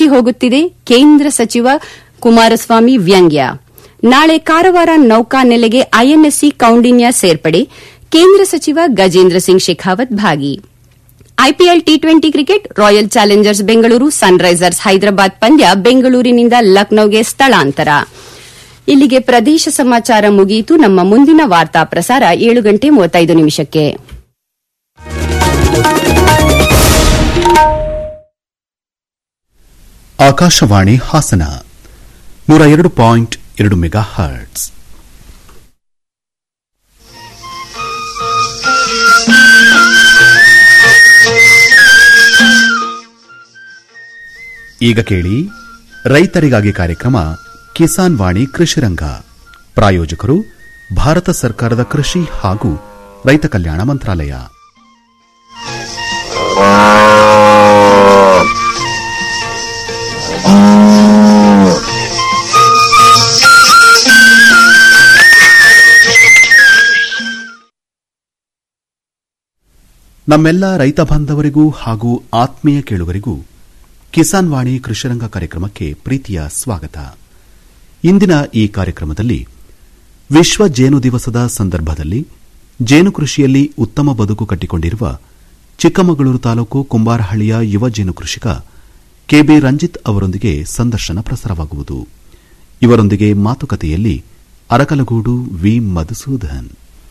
ಕೊಚ್ಚಿ ಹೋಗುತ್ತಿದೆ ಕೇಂದ್ರ ಸಚಿವ ಕುಮಾರಸ್ವಾಮಿ ವ್ಯಂಗ್ಯ ನಾಳೆ ಕಾರವಾರ ನೌಕಾನೆಲೆಗೆ ಐಎನ್ಎಸ್ಸಿ ಕೌಂಡಿನ್ಯ ಸೇರ್ಪಡೆ ಕೇಂದ್ರ ಸಚಿವ ಗಜೇಂದ್ರ ಸಿಂಗ್ ಶೇಖಾವತ್ ಭಾಗಿ IPL T twenty cricket Royal Challengers Bengaluru Sunrisers Hyderabad ಪಂದ್ಯ ಬೆಂಗಳೂರಿನಿಂದ ಲಕ್ನೋಗೆ ಸ್ಥಳಾಂತರ ಇಲ್ಲಿಗೆ ಪ್ರದೇಶ ಸಮಾಚಾರ ಮುಗಿಯಿತು ನಮ್ಮ ಮುಂದಿನ ವಾರ್ತಾ ಪ್ರಸಾರ ಏಳು ಗಂಟೆ ಮೂವತ್ತೈದು ನಿಮಿಷಕ್ಕೆ ಆಕಾಶವಾಣಿ ಹಾಸನ ನೂರ ಎರಡು ಪಾಯಿಂಟ್ ಎರಡು ಮೆಗಾ ಹರ್ಟ್ಸ್ ಈಗ ಕೇಳಿ ರೈತರಿಗಾಗಿ ಕಾರ್ಯಕ್ರಮ ಕಿಸಾನ್ ವಾಣಿ ಕೃಷಿರಂಗ ಪ್ರಾಯೋಜಕರು ಭಾರತ ಸರ್ಕಾರದ ಕೃಷಿ ಹಾಗೂ ರೈತ ಕಲ್ಯಾಣ ಮಂತ್ರಾಲಯ ನಮ್ಮೆಲ್ಲ ರೈತ ಬಾಂಧವರಿಗೂ ಹಾಗೂ ಆತ್ಮೀಯ ಕೇಳುಗರಿಗೂ ಕಿಸಾನ್ ವಾಣಿ ಕೃಷಿರಂಗ ಕಾರ್ಯಕ್ರಮಕ್ಕೆ ಪ್ರೀತಿಯ ಸ್ವಾಗತ ಇಂದಿನ ಈ ಕಾರ್ಯಕ್ರಮದಲ್ಲಿ ವಿಶ್ವ ಜೇನು ದಿವಸದ ಸಂದರ್ಭದಲ್ಲಿ ಜೇನು ಕೃಷಿಯಲ್ಲಿ ಉತ್ತಮ ಬದುಕು ಕಟ್ಟಿಕೊಂಡಿರುವ ಚಿಕ್ಕಮಗಳೂರು ತಾಲೂಕು ಕುಂಬಾರಹಳ್ಳಿಯ ಯುವ ಜೇನು ಕೃಷಿಕ ಕೆಬಿ ರಂಜಿತ್ ಅವರೊಂದಿಗೆ ಸಂದರ್ಶನ ಪ್ರಸಾರವಾಗುವುದು ಇವರೊಂದಿಗೆ ಮಾತುಕತೆಯಲ್ಲಿ ಅರಕಲಗೂಡು ವಿ ಮಧುಸೂದನ್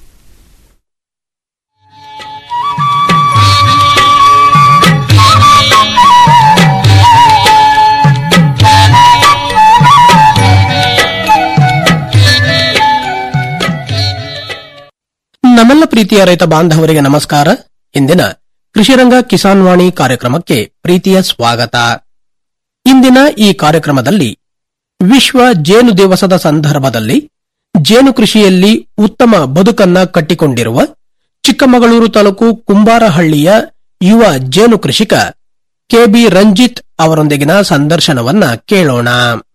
ನಮ್ಮೆಲ್ಲ ಪ್ರೀತಿಯ ರೈತ ಬಾಂಧವರಿಗೆ ನಮಸ್ಕಾರ ಇಂದಿನ ಕೃಷಿರಂಗ ಕಿಸಾನ್ ವಾಣಿ ಕಾರ್ಯಕ್ರಮಕ್ಕೆ ಪ್ರೀತಿಯ ಸ್ವಾಗತ ಇಂದಿನ ಈ ಕಾರ್ಯಕ್ರಮದಲ್ಲಿ ವಿಶ್ವ ಜೇನು ದಿವಸದ ಸಂದರ್ಭದಲ್ಲಿ ಜೇನು ಕೃಷಿಯಲ್ಲಿ ಉತ್ತಮ ಬದುಕನ್ನ ಕಟ್ಟಿಕೊಂಡಿರುವ ಚಿಕ್ಕಮಗಳೂರು ತಾಲೂಕು ಕುಂಬಾರಹಳ್ಳಿಯ ಯುವ ಜೇನು ಕೃಷಿಕ ಕೆಬಿ ರಂಜಿತ್ ಅವರೊಂದಿಗಿನ ಸಂದರ್ಶನವನ್ನ ಕೇಳೋಣ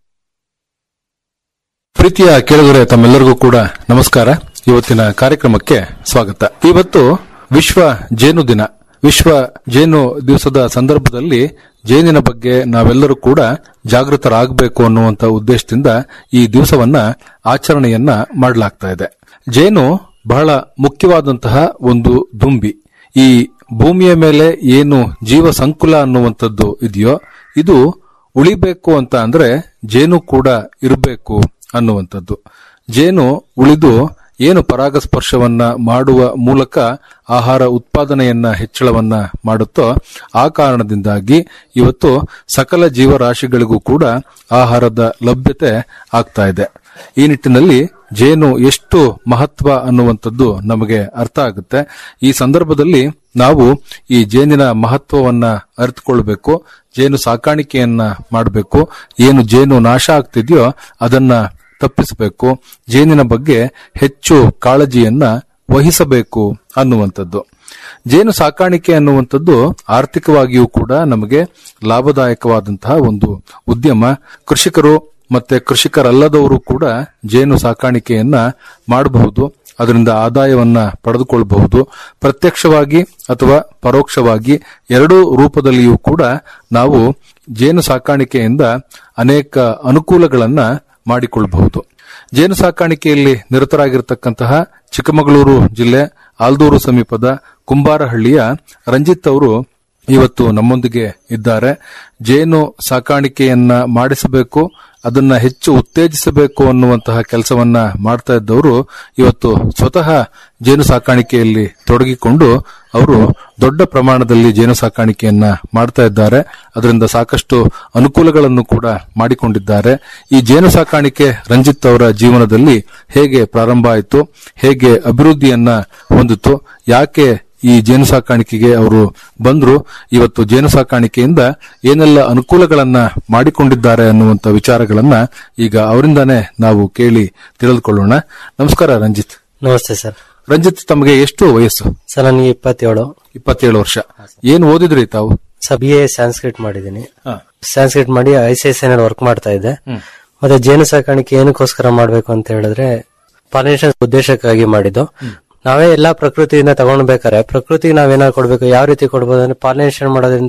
ಪ್ರೀತಿಯ ಕೇಳುಗರೆ ತಮ್ಮೆಲ್ಲರಿಗೂ ಕೂಡ ನಮಸ್ಕಾರ ಇವತ್ತಿನ ಕಾರ್ಯಕ್ರಮಕ್ಕೆ ಸ್ವಾಗತ ಇವತ್ತು ವಿಶ್ವ ಜೇನು ದಿನ ವಿಶ್ವ ಜೇನು ದಿವಸದ ಸಂದರ್ಭದಲ್ಲಿ ಜೇನಿನ ಬಗ್ಗೆ ನಾವೆಲ್ಲರೂ ಕೂಡ ಜಾಗೃತರಾಗಬೇಕು ಅನ್ನುವಂತ ಉದ್ದೇಶದಿಂದ ಈ ದಿವಸವನ್ನ ಆಚರಣೆಯನ್ನ ಮಾಡಲಾಗ್ತಾ ಇದೆ ಜೇನು ಬಹಳ ಮುಖ್ಯವಾದಂತಹ ಒಂದು ದುಂಬಿ ಈ ಭೂಮಿಯ ಮೇಲೆ ಏನು ಜೀವ ಸಂಕುಲ ಅನ್ನುವಂಥದ್ದು ಇದೆಯೋ ಇದು ಉಳಿಬೇಕು ಅಂತ ಅಂದ್ರೆ ಜೇನು ಕೂಡ ಇರಬೇಕು ಅನ್ನುವಂಥದ್ದು ಜೇನು ಉಳಿದು ಏನು ಪರಾಗಸ್ಪರ್ಶವನ್ನ ಮಾಡುವ ಮೂಲಕ ಆಹಾರ ಉತ್ಪಾದನೆಯನ್ನ ಹೆಚ್ಚಳವನ್ನ ಮಾಡುತ್ತೋ ಆ ಕಾರಣದಿಂದಾಗಿ ಇವತ್ತು ಸಕಲ ಜೀವರಾಶಿಗಳಿಗೂ ಕೂಡ ಆಹಾರದ ಲಭ್ಯತೆ ಆಗ್ತಾ ಇದೆ ಈ ನಿಟ್ಟಿನಲ್ಲಿ ಜೇನು ಎಷ್ಟು ಮಹತ್ವ ಅನ್ನುವಂಥದ್ದು ನಮಗೆ ಅರ್ಥ ಆಗುತ್ತೆ ಈ ಸಂದರ್ಭದಲ್ಲಿ ನಾವು ಈ ಜೇನಿನ ಮಹತ್ವವನ್ನ ಅರಿತುಕೊಳ್ಬೇಕು ಜೇನು ಸಾಕಾಣಿಕೆಯನ್ನ ಮಾಡಬೇಕು ಏನು ಜೇನು ನಾಶ ಆಗ್ತಿದೆಯೋ ಅದನ್ನ ತಪ್ಪಿಸಬೇಕು ಜೇನಿನ ಬಗ್ಗೆ ಹೆಚ್ಚು ಕಾಳಜಿಯನ್ನ ವಹಿಸಬೇಕು ಅನ್ನುವಂಥದ್ದು ಜೇನು ಸಾಕಾಣಿಕೆ ಅನ್ನುವಂಥದ್ದು ಆರ್ಥಿಕವಾಗಿಯೂ ಕೂಡ ನಮಗೆ ಲಾಭದಾಯಕವಾದಂತಹ ಒಂದು ಉದ್ಯಮ ಕೃಷಿಕರು ಮತ್ತೆ ಕೃಷಿಕರಲ್ಲದವರು ಕೂಡ ಜೇನು ಸಾಕಾಣಿಕೆಯನ್ನ ಮಾಡಬಹುದು ಅದರಿಂದ ಆದಾಯವನ್ನ ಪಡೆದುಕೊಳ್ಳಬಹುದು ಪ್ರತ್ಯಕ್ಷವಾಗಿ ಅಥವಾ ಪರೋಕ್ಷವಾಗಿ ಎರಡೂ ರೂಪದಲ್ಲಿಯೂ ಕೂಡ ನಾವು ಜೇನು ಸಾಕಾಣಿಕೆಯಿಂದ ಅನೇಕ ಅನುಕೂಲಗಳನ್ನ ಮಾಡಿಕೊಳ್ಳಬಹುದು ಜೇನು ಸಾಕಾಣಿಕೆಯಲ್ಲಿ ನಿರತರಾಗಿರತಕ್ಕಂತಹ ಚಿಕ್ಕಮಗಳೂರು ಜಿಲ್ಲೆ ಆಲ್ದೂರು ಸಮೀಪದ ಕುಂಬಾರಹಳ್ಳಿಯ ರಂಜಿತ್ ಅವರು ಇವತ್ತು ನಮ್ಮೊಂದಿಗೆ ಇದ್ದಾರೆ ಜೇನು ಸಾಕಾಣಿಕೆಯನ್ನ ಮಾಡಿಸಬೇಕು ಅದನ್ನ ಹೆಚ್ಚು ಉತ್ತೇಜಿಸಬೇಕು ಅನ್ನುವಂತಹ ಕೆಲಸವನ್ನ ಮಾಡ್ತಾ ಇದ್ದವರು ಇವತ್ತು ಸ್ವತಃ ಜೇನು ಸಾಕಾಣಿಕೆಯಲ್ಲಿ ತೊಡಗಿಕೊಂಡು ಅವರು ದೊಡ್ಡ ಪ್ರಮಾಣದಲ್ಲಿ ಜೇನು ಸಾಕಾಣಿಕೆಯನ್ನ ಮಾಡ್ತಾ ಇದ್ದಾರೆ ಅದರಿಂದ ಸಾಕಷ್ಟು ಅನುಕೂಲಗಳನ್ನು ಕೂಡ ಮಾಡಿಕೊಂಡಿದ್ದಾರೆ ಈ ಜೇನು ಸಾಕಾಣಿಕೆ ರಂಜಿತ್ ಅವರ ಜೀವನದಲ್ಲಿ ಹೇಗೆ ಪ್ರಾರಂಭ ಆಯಿತು ಹೇಗೆ ಅಭಿವೃದ್ಧಿಯನ್ನ ಹೊಂದಿತು ಯಾಕೆ ಈ ಜೇನು ಸಾಕಾಣಿಕೆಗೆ ಅವರು ಬಂದ್ರು ಇವತ್ತು ಜೇನು ಸಾಕಾಣಿಕೆಯಿಂದ ಏನೆಲ್ಲ ಅನುಕೂಲಗಳನ್ನ ಮಾಡಿಕೊಂಡಿದ್ದಾರೆ ಅನ್ನುವಂತ ವಿಚಾರಗಳನ್ನ ಈಗ ಅವರಿಂದಾನೇ ನಾವು ಕೇಳಿ ತಿಳಿದುಕೊಳ್ಳೋಣ ನಮಸ್ಕಾರ ರಂಜಿತ್ ನಮಸ್ತೆ ಸರ್ ರಂಜಿತ್ ತಮಗೆ ಎಷ್ಟು ವಯಸ್ಸು ಸರ್ ನನಗೆ ಇಪ್ಪತ್ತೇಳು ಇಪ್ಪತ್ತೇಳು ವರ್ಷ ಏನ್ ಓದಿದ್ರಿ ತಾವು ಸರ್ ಬಿ ಎ ಸ್ಯಾನ್ಸ್ಕ್ರಿಟ್ ಮಾಡಿದ್ದೀನಿ ಸ್ಯಾನ್ಸ್ಕ್ರಿಟ್ ಮಾಡಿ ಐ ಸಿ ಎಸ್ ವರ್ಕ್ ಮಾಡ್ತಾ ಇದ್ದೆ ಮತ್ತೆ ಜೇನು ಸಾಕಾಣಿಕೆ ಏನಕ್ಕೋಸ್ಕರ ಮಾಡ್ಬೇಕು ಅಂತ ಹೇಳಿದ್ರೆ ಪಾಲಿನೇಷನ್ ಉದ್ದೇಶಕ್ಕಾಗಿ ಮಾಡಿದ್ದು ನಾವೇ ಎಲ್ಲಾ ಪ್ರಕೃತಿಯಿಂದ ತಗೊಂಡ್ಬೇಕಾರೆ ಪ್ರಕೃತಿಗೆ ನಾವೇನಾದ್ರು ಕೊಡ್ಬೇಕು ಯಾವ ರೀತಿ ಕೊಡ್ಬೋದು ಅಂದ್ರೆ ಪಾಲಿನೇಷನ್ ಮಾಡೋದ್ರಿಂದ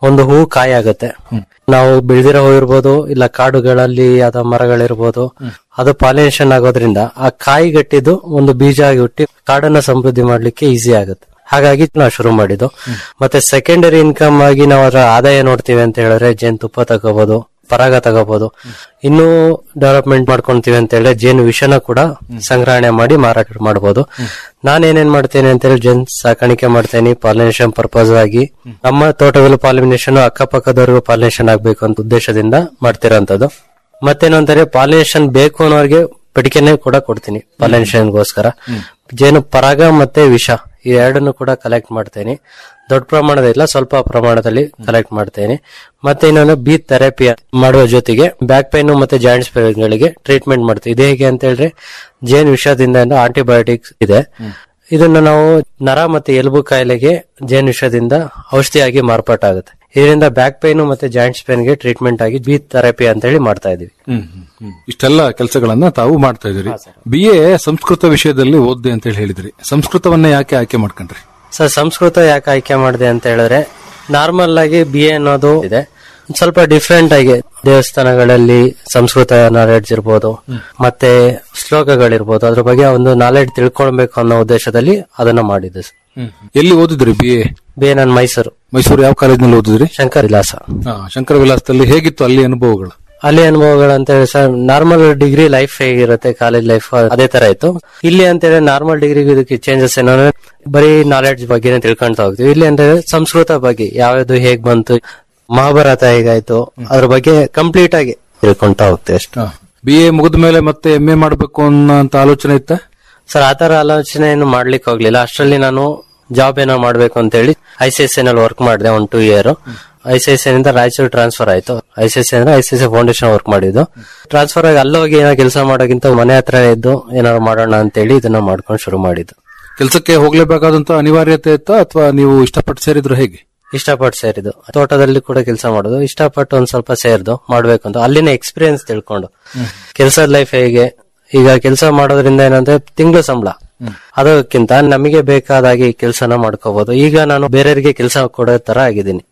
ಒಂದು ಹೂ ಕಾಯಿ ಆಗುತ್ತೆ ನಾವು ಬೆಳೆದಿರೋ ಹೂ ಇರ್ಬೋದು ಇಲ್ಲ ಕಾಡುಗಳಲ್ಲಿ ಅಥವಾ ಮರಗಳಿರ್ಬೋದು ಅದು ಪಾಲಿನೇಷನ್ ಆಗೋದ್ರಿಂದ ಆ ಕಾಯಿ ಗಟ್ಟಿದ್ದು ಒಂದು ಬೀಜ ಆಗಿ ಹುಟ್ಟಿ ಕಾಡನ್ನ ಸಮೃದ್ಧಿ ಮಾಡ್ಲಿಕ್ಕೆ ಈಸಿ ಆಗುತ್ತೆ ಹಾಗಾಗಿ ನಾವು ಶುರು ಮಾಡಿದ್ದು ಮತ್ತೆ ಸೆಕೆಂಡರಿ ಇನ್ಕಮ್ ಆಗಿ ನಾವು ಅದರ ಆದಾಯ ನೋಡ್ತೀವಿ ಅಂತ ಹೇಳಿದ್ರೆ ಜೇನುತುಪ್ಪ ತಗೋಬಹುದು ಪರಾಗ ತಗೋಬಹುದು ಇನ್ನೂ ಡೆವಲಪ್ಮೆಂಟ್ ಮಾಡ್ಕೊಂತೀವಿ ಅಂತ ಹೇಳಿದ್ರೆ ಜೇನು ವಿಷನ ಕೂಡ ಸಂಗ್ರಹಣೆ ಮಾಡಿ ಮಾರಾಟ ಮಾಡಬಹುದು ನಾನೇನೇನ್ ಮಾಡ್ತೇನೆ ಅಂತ ಹೇಳಿ ಜೇನ್ ಸಾಕಾಣಿಕೆ ಮಾಡ್ತೇನೆ ಪಾಲಿನೇಷನ್ ಪರ್ಪಸ್ ಆಗಿ ನಮ್ಮ ತೋಟದಲ್ಲೂ ಪಾಲಿನೇಷನ್ ಅಕ್ಕಪಕ್ಕದವರಿಗೂ ಪಾಲಿನೇಷನ್ ಆಗ್ಬೇಕು ಅಂತ ಉದ್ದೇಶದಿಂದ ಮಾಡ್ತಿರೋಂಥದ್ದು ಮತ್ತೇನು ಅಂತಾರೆ ಪಾಲಿನೇಷನ್ ಬೇಕು ಅನ್ನೋರಿಗೆ ಪೆಟಿಕೆನೆ ಕೂಡ ಕೊಡ್ತೀನಿ ಪಾಲಿನೇಷನ್ಗೋಸ್ಕರ ಜೇನು ಪರಾಗ ಮತ್ತೆ ವಿಷ ಈ ಎರಡನ್ನು ಕೂಡ ಕಲೆಕ್ಟ್ ಮಾಡ್ತೇನೆ ದೊಡ್ಡ ಪ್ರಮಾಣದಿಲ್ಲ ಸ್ವಲ್ಪ ಪ್ರಮಾಣದಲ್ಲಿ ಕಲೆಕ್ಟ್ ಮಾಡ್ತೇನೆ ಮತ್ತೆ ಇನ್ನೊಂದು ಬಿ ಥೆರಪಿ ಮಾಡುವ ಜೊತೆಗೆ ಬ್ಯಾಕ್ ಪೈನ್ ಮತ್ತೆ ಜಾಯಿಂಟ್ಸ್ ಗಳಿಗೆ ಟ್ರೀಟ್ಮೆಂಟ್ ಮಾಡ್ತೀವಿ ಇದು ಹೇಗೆ ಅಂತ ಹೇಳಿದ್ರೆ ಜೇನು ವಿಷದಿಂದ ಆಂಟಿಬಯೋಟಿಕ್ಸ್ ಇದೆ ಇದನ್ನ ನಾವು ನರ ಮತ್ತೆ ಎಲುಬು ಕಾಯಿಲೆಗೆ ಜೇನು ವಿಷದಿಂದ ಔಷಧಿಯಾಗಿ ಮಾರ್ಪಾಟಾಗುತ್ತೆ ಇದರಿಂದ ಬ್ಯಾಕ್ ಪೈನ್ ಮತ್ತೆ ಜಾಯಿಂಟ್ಸ್ ಪೇನ್ಗೆ ಟ್ರೀಟ್ಮೆಂಟ್ ಆಗಿ ಬಿ ಥೆರಪಿ ಅಂತ ಹೇಳಿ ಮಾಡ್ತಾ ಇದೀವಿ ಇಷ್ಟೆಲ್ಲ ಕೆಲಸಗಳನ್ನ ತಾವು ಮಾಡ್ತಾ ಇದ್ದೀರಿ ಬಿ ಎ ಸಂಸ್ಕೃತ ವಿಷಯದಲ್ಲಿ ಓದ್ದೆ ಅಂತ ಹೇಳಿ ಹೇಳಿದ್ರಿ ಸಂಸ್ಕೃತವನ್ನ ಯಾಕೆ ಆಯ್ಕೆ ಮಾಡ್ಕೊಂಡ್ರಿ ಸರ್ ಸಂಸ್ಕೃತ ಯಾಕೆ ಆಯ್ಕೆ ಮಾಡಿದೆ ಅಂತ ಹೇಳಿದ್ರೆ ನಾರ್ಮಲ್ ಆಗಿ ಬಿ ಎ ಅನ್ನೋದು ಇದೆ ಒಂದ್ ಸ್ವಲ್ಪ ಡಿಫ್ರೆಂಟ್ ಆಗಿ ದೇವಸ್ಥಾನಗಳಲ್ಲಿ ಸಂಸ್ಕೃತ ನಾಲೆಡ್ಜ್ ಇರ್ಬೋದು ಮತ್ತೆ ಶ್ಲೋಕಗಳಿರ್ಬೋದು ಅದ್ರ ಬಗ್ಗೆ ಒಂದು ನಾಲೆಡ್ಜ್ ತಿಳ್ಕೊಳ್ಬೇಕು ಅನ್ನೋ ಉದ್ದೇಶದಲ್ಲಿ ಅದನ್ನ ಮಾಡಿದ್ದು ಸರ್ ಎಲ್ಲಿ ಓದಿದ್ರಿ ಬಿ ಎ ಬಿ ಎ ನಾನು ಮೈಸೂರು ಮೈಸೂರು ಯಾವ ಕಾಲೇಜ್ನಲ್ಲಿ ಓದಿದ್ರಿ ಶಂಕರ್ ವಿಲಾಸ ಆ, ಶಂಕರ ವಿಲಾಸದಲ್ಲಿ ಹೇಗಿತ್ತು ಅಲ್ಲಿ ಅನುಭವಗಳು ಅಲ್ಲಿ ಅನುಭವಗಳು ಅಂತ ಹೇಳಿ ಸರ್ ನಾರ್ಮಲ್ ಡಿಗ್ರಿ ಲೈಫ್ ಹೇಗಿರುತ್ತೆ ಕಾಲೇಜ್ ಲೈಫ್ ಅದೇ ತರ ಇತ್ತು ಇಲ್ಲಿ ಅಂತ ಹೇಳಿ ನಾರ್ಮಲ್ ಡಿಗ್ರಿ ಇದಕ್ಕೆ ಚೇಂಜಸ್ ಏನೋ ಅಂದ್ರೆ ಬರೀ ನಾಲೆಡ್ಜ್ ಬಗ್ಗೆನೇ ತಿಳ್ಕೊಂತಾ ಹೋಗ್ತೀವಿ ಇಲ್ಲಿ ಅಂತ ಹೇಳಿ ಸಂಸ್ಕೃತ ಬಗ್ಗೆ ಯಾವ್ದು ಹೇಗ್ ಬಂತು ಮಹಾಭಾರತ ಹೇಗಾಯ್ತು ಅದ್ರ ಬಗ್ಗೆ ಕಂಪ್ಲೀಟ್ ಆಗಿ ತಿಳ್ಕೊಂತಾ ಹೋಗ್ತೀವಿ ಅಷ್ಟು ಬಿ ಎ ಮುಗಿದ ಮೇಲೆ ಮತ್ತೆ ಎಂ ಎ ಮಾಡಬೇಕು ಅನ್ನೋ ಆಲೋಚನೆ ಇತ್ತ ಸರ್ ಆತರ ಆಲೋಚನೆ ಏನು ಮಾಡ್ಲಿಕ್ಕೆ ಹೋಗ್ಲಿಲ್ಲ ಅಷ್ಟರಲ್ಲಿ ನಾನು ಜಾಬ್ ಏನೋ ಮಾಡ್ಬೇಕು ಅಂತ ಹೇಳಿ ಐ ಸಿ ಎಸ್ ನಲ್ಲಿ ವರ್ಕ್ ಮಾಡಿದೆ one two year I C S ಇಂದ ರಾಯಚೂರು ಟ್ರಾನ್ಸ್ಫರ್ ಆಯ್ತು ಐ ಸಿ ಎಸ್ ಅಂದ್ರೆ I C S foundation work ಮಾಡಿದ್ದು ಟ್ರಾನ್ಸ್ಫರ್ ಆಗಿ ಅಲ್ಲೋಗಿ ಏನೋ ಕೆಲಸ ಮಾಡೋಕ್ಕಿಂತ ಮನೆ ಹತ್ರ ಇದ್ದು ಏನಾದ್ರು ಮಾಡೋಣ ಅಂತ ಹೇಳಿ ಇದನ್ನ ಮಾಡ್ಕೊಂಡು ಶುರು ಮಾಡಿದ್ದು ಕೆಲಸಕ್ಕೆ ಹೋಗ್ಲೇಬೇಕಾದಂತ ಅನಿವಾರ್ಯತೆ ಇತ್ತ ಅಥವಾ ನೀವು ಇಷ್ಟಪಟ್ಟು ಸೇರಿದ್ರು ಹೇಗೆ ಇಷ್ಟಪಟ್ಟು ಸೇರಿದ್ದು ತೋಟದಲ್ಲಿ ಕೂಡ ಕೆಲಸ ಮಾಡೋದು ಇಷ್ಟಪಟ್ಟು ಒಂದ್ ಸ್ವಲ್ಪ ಸೇರ್ದು ಮಾಡ್ಬೇಕು ಅಂತ ಅಲ್ಲಿನ ಎಕ್ಸ್ಪೀರಿಯನ್ಸ್ ತಿಳ್ಕೊಂಡು ಕೆಲಸದ ಲೈಫ್ ಹೇಗೆ ಈಗ ಕೆಲಸ ಮಾಡೋದ್ರಿಂದ ಏನಂದ್ರೆ ತಿಂಗಳು ಸಂಬಳ ಅದಕ್ಕಿಂತ ನಮಗೆ ಬೇಕಾದಾಗೆ ಈ ಕೆಲಸನ ಮಾಡ್ಕೋಬಹುದು ಈಗ ನಾನು ಬೇರೆಯವರಿಗೆ ಕೆಲಸ ಕೊಡೋ ತರ ಆಗಿದ್ದೀನಿ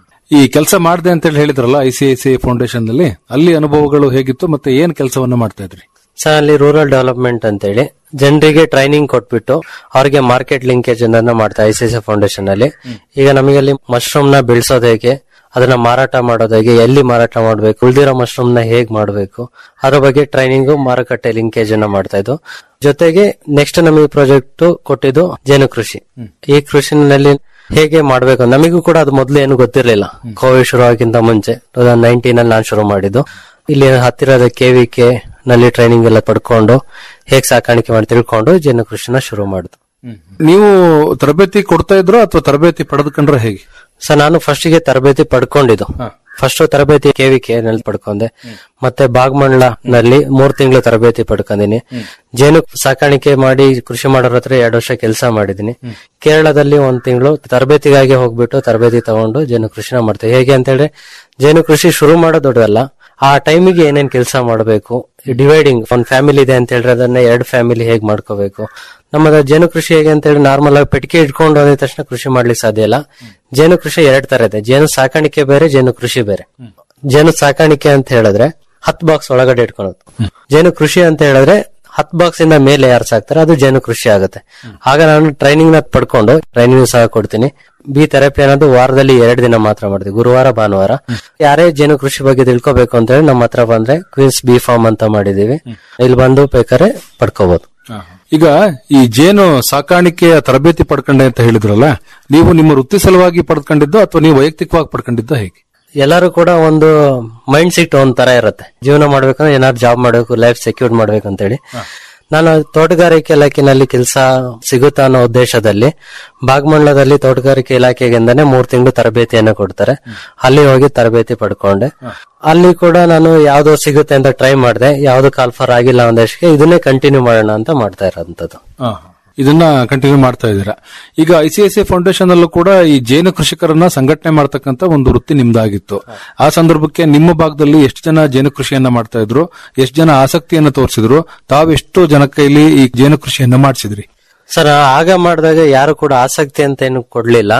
ಈ ಕೆಲಸ ಮಾಡಿದೆ ಅಂತ ಹೇಳಿ ಹೇಳಿದ್ರಲ್ಲ I C I C foundation ನಲ್ಲಿ ಅಲ್ಲಿ ಅನುಭವಗಳು ಹೇಗಿತ್ತು ಮತ್ತೆ ಏನ್ ಕೆಲಸವನ್ನ ಮಾಡ್ತಾ ಇದ್ರಿ ಸರ್ ಅಲ್ಲಿ ರೂರಲ್ ಡೆವಲಪ್ಮೆಂಟ್ ಅಂತೇಳಿ ಜನರಿಗೆ ಟ್ರೈನಿಂಗ್ ಕೊಟ್ಬಿಟ್ಟು ಅವ್ರಿಗೆ ಮಾರ್ಕೆಟ್ ಲಿಂಕೇಜ್ ಅನ್ನ ಮಾಡ್ತಾ ಐ ಸಿ ಸಿ ಫೌಂಡೇಶನ್ ಅಲ್ಲಿ ಈಗ ನಮಗೆ ಅಲ್ಲಿ ಮಶ್ರೂಮ್ ನ ಬೆಳೆಸೋದು ಹೇಗೆ ಅದನ್ನ ಮಾರಾಟ ಮಾಡೋದು ಹೇಗೆ ಎಲ್ಲಿ ಮಾರಾಟ ಮಾಡಬೇಕು ಉಳಿದಿರೋ ಮಶ್ರೂಮ್ ನ ಹೇಗ್ ಮಾಡಬೇಕು ಅದ್ರ ಬಗ್ಗೆ ಟ್ರೈನಿಂಗ್ ಮಾರುಕಟ್ಟೆ ಲಿಂಕೇಜ್ ಅನ್ನ ಮಾಡ್ತಾ ಇದ್ದು ಜೊತೆಗೆ ನೆಕ್ಸ್ಟ್ ನಮಗೆ ಪ್ರಾಜೆಕ್ಟ್ ಕೊಟ್ಟಿದ್ದು ಜೇನು ಕೃಷಿ ಈ ಕೃಷಿನಲ್ಲಿ ಹೇಗೆ ಮಾಡ್ಬೇಕು ನಮಗೂ ಕೂಡ ಅದು ಮೊದಲು ಏನು ಗೊತ್ತಿರಲಿಲ್ಲ ಕೋವಿಡ್ ಶುರು ಆಗಿಂತ ಮುಂಚೆ ಟೂ ತೌಸಂಡ್ ನೈನ್ಟೀನ್ ಅಲ್ಲಿ ನಾನು ಶುರು ಮಾಡಿದ್ದು ಇಲ್ಲಿ ಹತ್ತಿರದ ಕೆವಿಕೆ ನಲ್ಲಿ ಟ್ರೈನಿಂಗ್ ಎಲ್ಲ ಪಡ್ಕೊಂಡು ಹೇಗ್ ಸಾಕಾಣಿಕೆ ಮಾಡಿ ತಿಳ್ಕೊಂಡು ಜೇನು ಕೃಷಿನ ಶುರು ಮಾಡಿದ್ದು ನೀವು ತರಬೇತಿ ಕೊಡ್ತಾ ಇದ್ರು ಅಥವಾ ತರಬೇತಿ ಪಡೆದುಕೊಂಡ್ರೆ ಹೇಗೆ ಸರ್ ನಾನು ಫಸ್ಟ್ ಗೆ ತರಬೇತಿ ಪಡ್ಕೊಂಡಿದ್ದು ಫಸ್ಟ್ ತರಬೇತಿ ಕೆವಿಕೆ ನಲ್ಲಿ ಪಡ್ಕೊಂಡೆ ಮತ್ತೆ ಬಾಗ್ಮಂಡ್ಲ ನಲ್ಲಿ ಮೂರ್ ತಿಂಗಳು ತರಬೇತಿ ಪಡ್ಕೊಂಡಿನಿ ಜೇನು ಸಾಕಾಣಿಕೆ ಮಾಡಿ ಕೃಷಿ ಮಾಡೋರ ಹತ್ರ ಎರಡು ವರ್ಷ ಕೆಲಸ ಮಾಡಿದೀನಿ ಕೇರಳದಲ್ಲಿ ಒಂದ್ ತಿಂಗಳು ತರಬೇತಿಗಾಗಿ ಹೋಗ್ಬಿಟ್ಟು ತರಬೇತಿ ತಗೊಂಡು ಜೇನು ಕೃಷಿನ ಮಾಡ್ತೇವೆ ಹೇಗೆ ಅಂತ ಹೇಳಿದ್ರೆ ಜೇನು ಕೃಷಿ ಶುರು ಮಾಡೋದು ದೊಡ್ಡದಲ್ಲ ಆ ಟೈಮಿಗೆ ಏನೇನ್ ಕೆಲಸ ಮಾಡಬೇಕು ಡಿವೈಡಿಂಗ್ ಒಂದ್ ಫ್ಯಾಮಿಲಿ ಇದೆ ಅಂತ ಹೇಳಿದ್ರೆ ಅದನ್ನ ಎರಡು ಫ್ಯಾಮಿಲಿ ಹೇಗ್ ಮಾಡ್ಕೋಬೇಕು ನಮ್ಮದ ಜೇನು ಕೃಷಿ ಹೇಗೆ ಅಂತ ಹೇಳಿ ನಾರ್ಮಲ್ ಆಗಿ ಪೆಟ್ಟಿಗೆ ಇಟ್ಕೊಂಡು ಹೋದ ತಕ್ಷಣ ಕೃಷಿ ಮಾಡ್ಲಿಕ್ಕೆ ಸಾಧ್ಯ ಇಲ್ಲ ಜೇನು ಕೃಷಿ ಎರಡ್ ತರ ಇದೆ ಜೇನು ಸಾಕಾಣಿಕೆ ಬೇರೆ ಜೇನು ಕೃಷಿ ಬೇರೆ ಜೇನು ಸಾಕಾಣಿಕೆ ಅಂತ ಹೇಳಿದ್ರೆ ಹತ್ ಬಾಕ್ಸ್ ಒಳಗಡೆ ಇಟ್ಕೊಳೋದು ಜೇನು ಕೃಷಿ ಅಂತ ಹೇಳಿದ್ರೆ ಹತ್ ಬಾಕ್ಸ್ ಇಂದ ಮೇಲೆ ಯಾರು ಸಾಕ್ತಾರೆ ಅದು ಜೇನು ಕೃಷಿ ಆಗುತ್ತೆ ಆಗ ನಾನು ಟ್ರೈನಿಂಗ್ ನ ಪಡ್ಕೊಂಡು ಟ್ರೈನಿಂಗ್ ಸಹ ಕೊಡ್ತೀನಿ ಬಿ ಥೆರಪಿ ಅನ್ನೋದು ವಾರದಲ್ಲಿ ಎರಡು ದಿನ ಮಾತ್ರ ಮಾಡ್ತೀವಿ ಗುರುವಾರ ಭಾನುವಾರ ಯಾರೇ ಜೇನು ಕೃಷಿ ಬಗ್ಗೆ ತಿಳ್ಕೊಬೇಕು ಅಂತ ಹೇಳಿ ನಮ್ಮ ಹತ್ರ ಬಂದ್ರೆ ಕ್ವೀನ್ಸ್ ಬಿ ಫಾರ್ಮ್ ಅಂತ ಮಾಡಿದೀವಿ ಇಲ್ಲಿ ಬಂದು ಬೇಕಾದ್ರೆ ಪಡ್ಕೋಬಹುದು ಈಗ ಈ ಜೇನು ಸಾಕಾಣಿಕೆಯ ತರಬೇತಿ ಪಡ್ಕೊಂಡೆ ಅಂತ ಹೇಳಿದ್ರಲ್ಲ ನೀವು ನಿಮ್ಮ ವೃತ್ತಿ ಸಲುವಾಗಿ ಪಡ್ಕೊಂಡಿದ್ದೋ ಅಥವಾ ನೀವು ವೈಯಕ್ತಿಕವಾಗಿ ಪಡ್ಕೊಂಡಿದ್ದೋ ಹೇಗೆ ಎಲ್ಲರೂ ಕೂಡ ಒಂದು ಮೈಂಡ್ ಸೆಟ್ ಒಂದ್ ತರ ಇರುತ್ತೆ ಜೀವನ ಮಾಡ್ಬೇಕಂದ್ರೆ ಏನಾದ್ರು ಜಾಬ್ ಮಾಡ್ಬೇಕು ಲೈಫ್ ಸೆಕ್ಯೂರ್ ಮಾಡ್ಬೇಕು ಅಂತ ಹೇಳಿ ನಾನು ತೋಟಗಾರಿಕೆ ಇಲಾಖೆನಲ್ಲಿ ಕೆಲಸ ಸಿಗುತ್ತಾ ಅನ್ನೋ ಉದ್ದೇಶದಲ್ಲಿ ಬಾಗಮಂಡಲದಲ್ಲಿ ತೋಟಗಾರಿಕೆ ಇಲಾಖೆಗಿಂದಾನೆ ಮೂರ್ ತಿಂಗಳು ತರಬೇತಿಯನ್ನ ಕೊಡ್ತಾರೆ ಅಲ್ಲಿ ಹೋಗಿ ತರಬೇತಿ ಪಡ್ಕೊಂಡೆ ಅಲ್ಲಿ ಕೂಡ ನಾನು ಯಾವ್ದೋ ಸಿಗುತ್ತೆ ಅಂತ ಟ್ರೈ ಮಾಡಿದೆ ಯಾವ್ದು ಕಾಲ್ಫರ್ ಆಗಿಲ್ಲ ಒಂದಷ್ಟಕ್ಕೆ ಇದನ್ನೇ ಕಂಟಿನ್ಯೂ ಮಾಡೋಣ ಅಂತ ಮಾಡ್ತಾ ಇರೋಂಥದ್ದು ಇದನ್ನ ಕಂಟಿನ್ಯೂ ಮಾಡ್ತಾ ಇದ್ದೀರಾ ಈಗ ಐಸಿಐಸಿಐ ಫೌಂಡೇಶನ್ ಅಲ್ಲೂ ಕೂಡ ಈ ಜೇನು ಕೃಷಿಕರನ್ನ ಸಂಘಟನೆ ಮಾಡ್ತಕ್ಕಂತ ಒಂದು ವೃತ್ತಿ ನಿಮ್ದಾಗಿತ್ತು ಆ ಸಂದರ್ಭಕ್ಕೆ ನಿಮ್ಮ ಭಾಗದಲ್ಲಿ ಎಷ್ಟು ಜನ ಜೇನು ಕೃಷಿಯನ್ನ ಮಾಡ್ತಾ ಇದ್ರು ಎಷ್ಟು ಜನ ಆಸಕ್ತಿಯನ್ನ ತೋರಿಸಿದ್ರು ತಾವೆಷ್ಟು ಜನ ಕೈಲಿ ಈ ಜೇನು ಕೃಷಿಯನ್ನ ಮಾಡಿಸಿದ್ರಿ ಸರ್ ಆಗ ಮಾಡಿದಾಗ ಯಾರು ಕೂಡ ಆಸಕ್ತಿ ಅಂತ ಏನು ಕೊಡ್ಲಿಲ್ಲ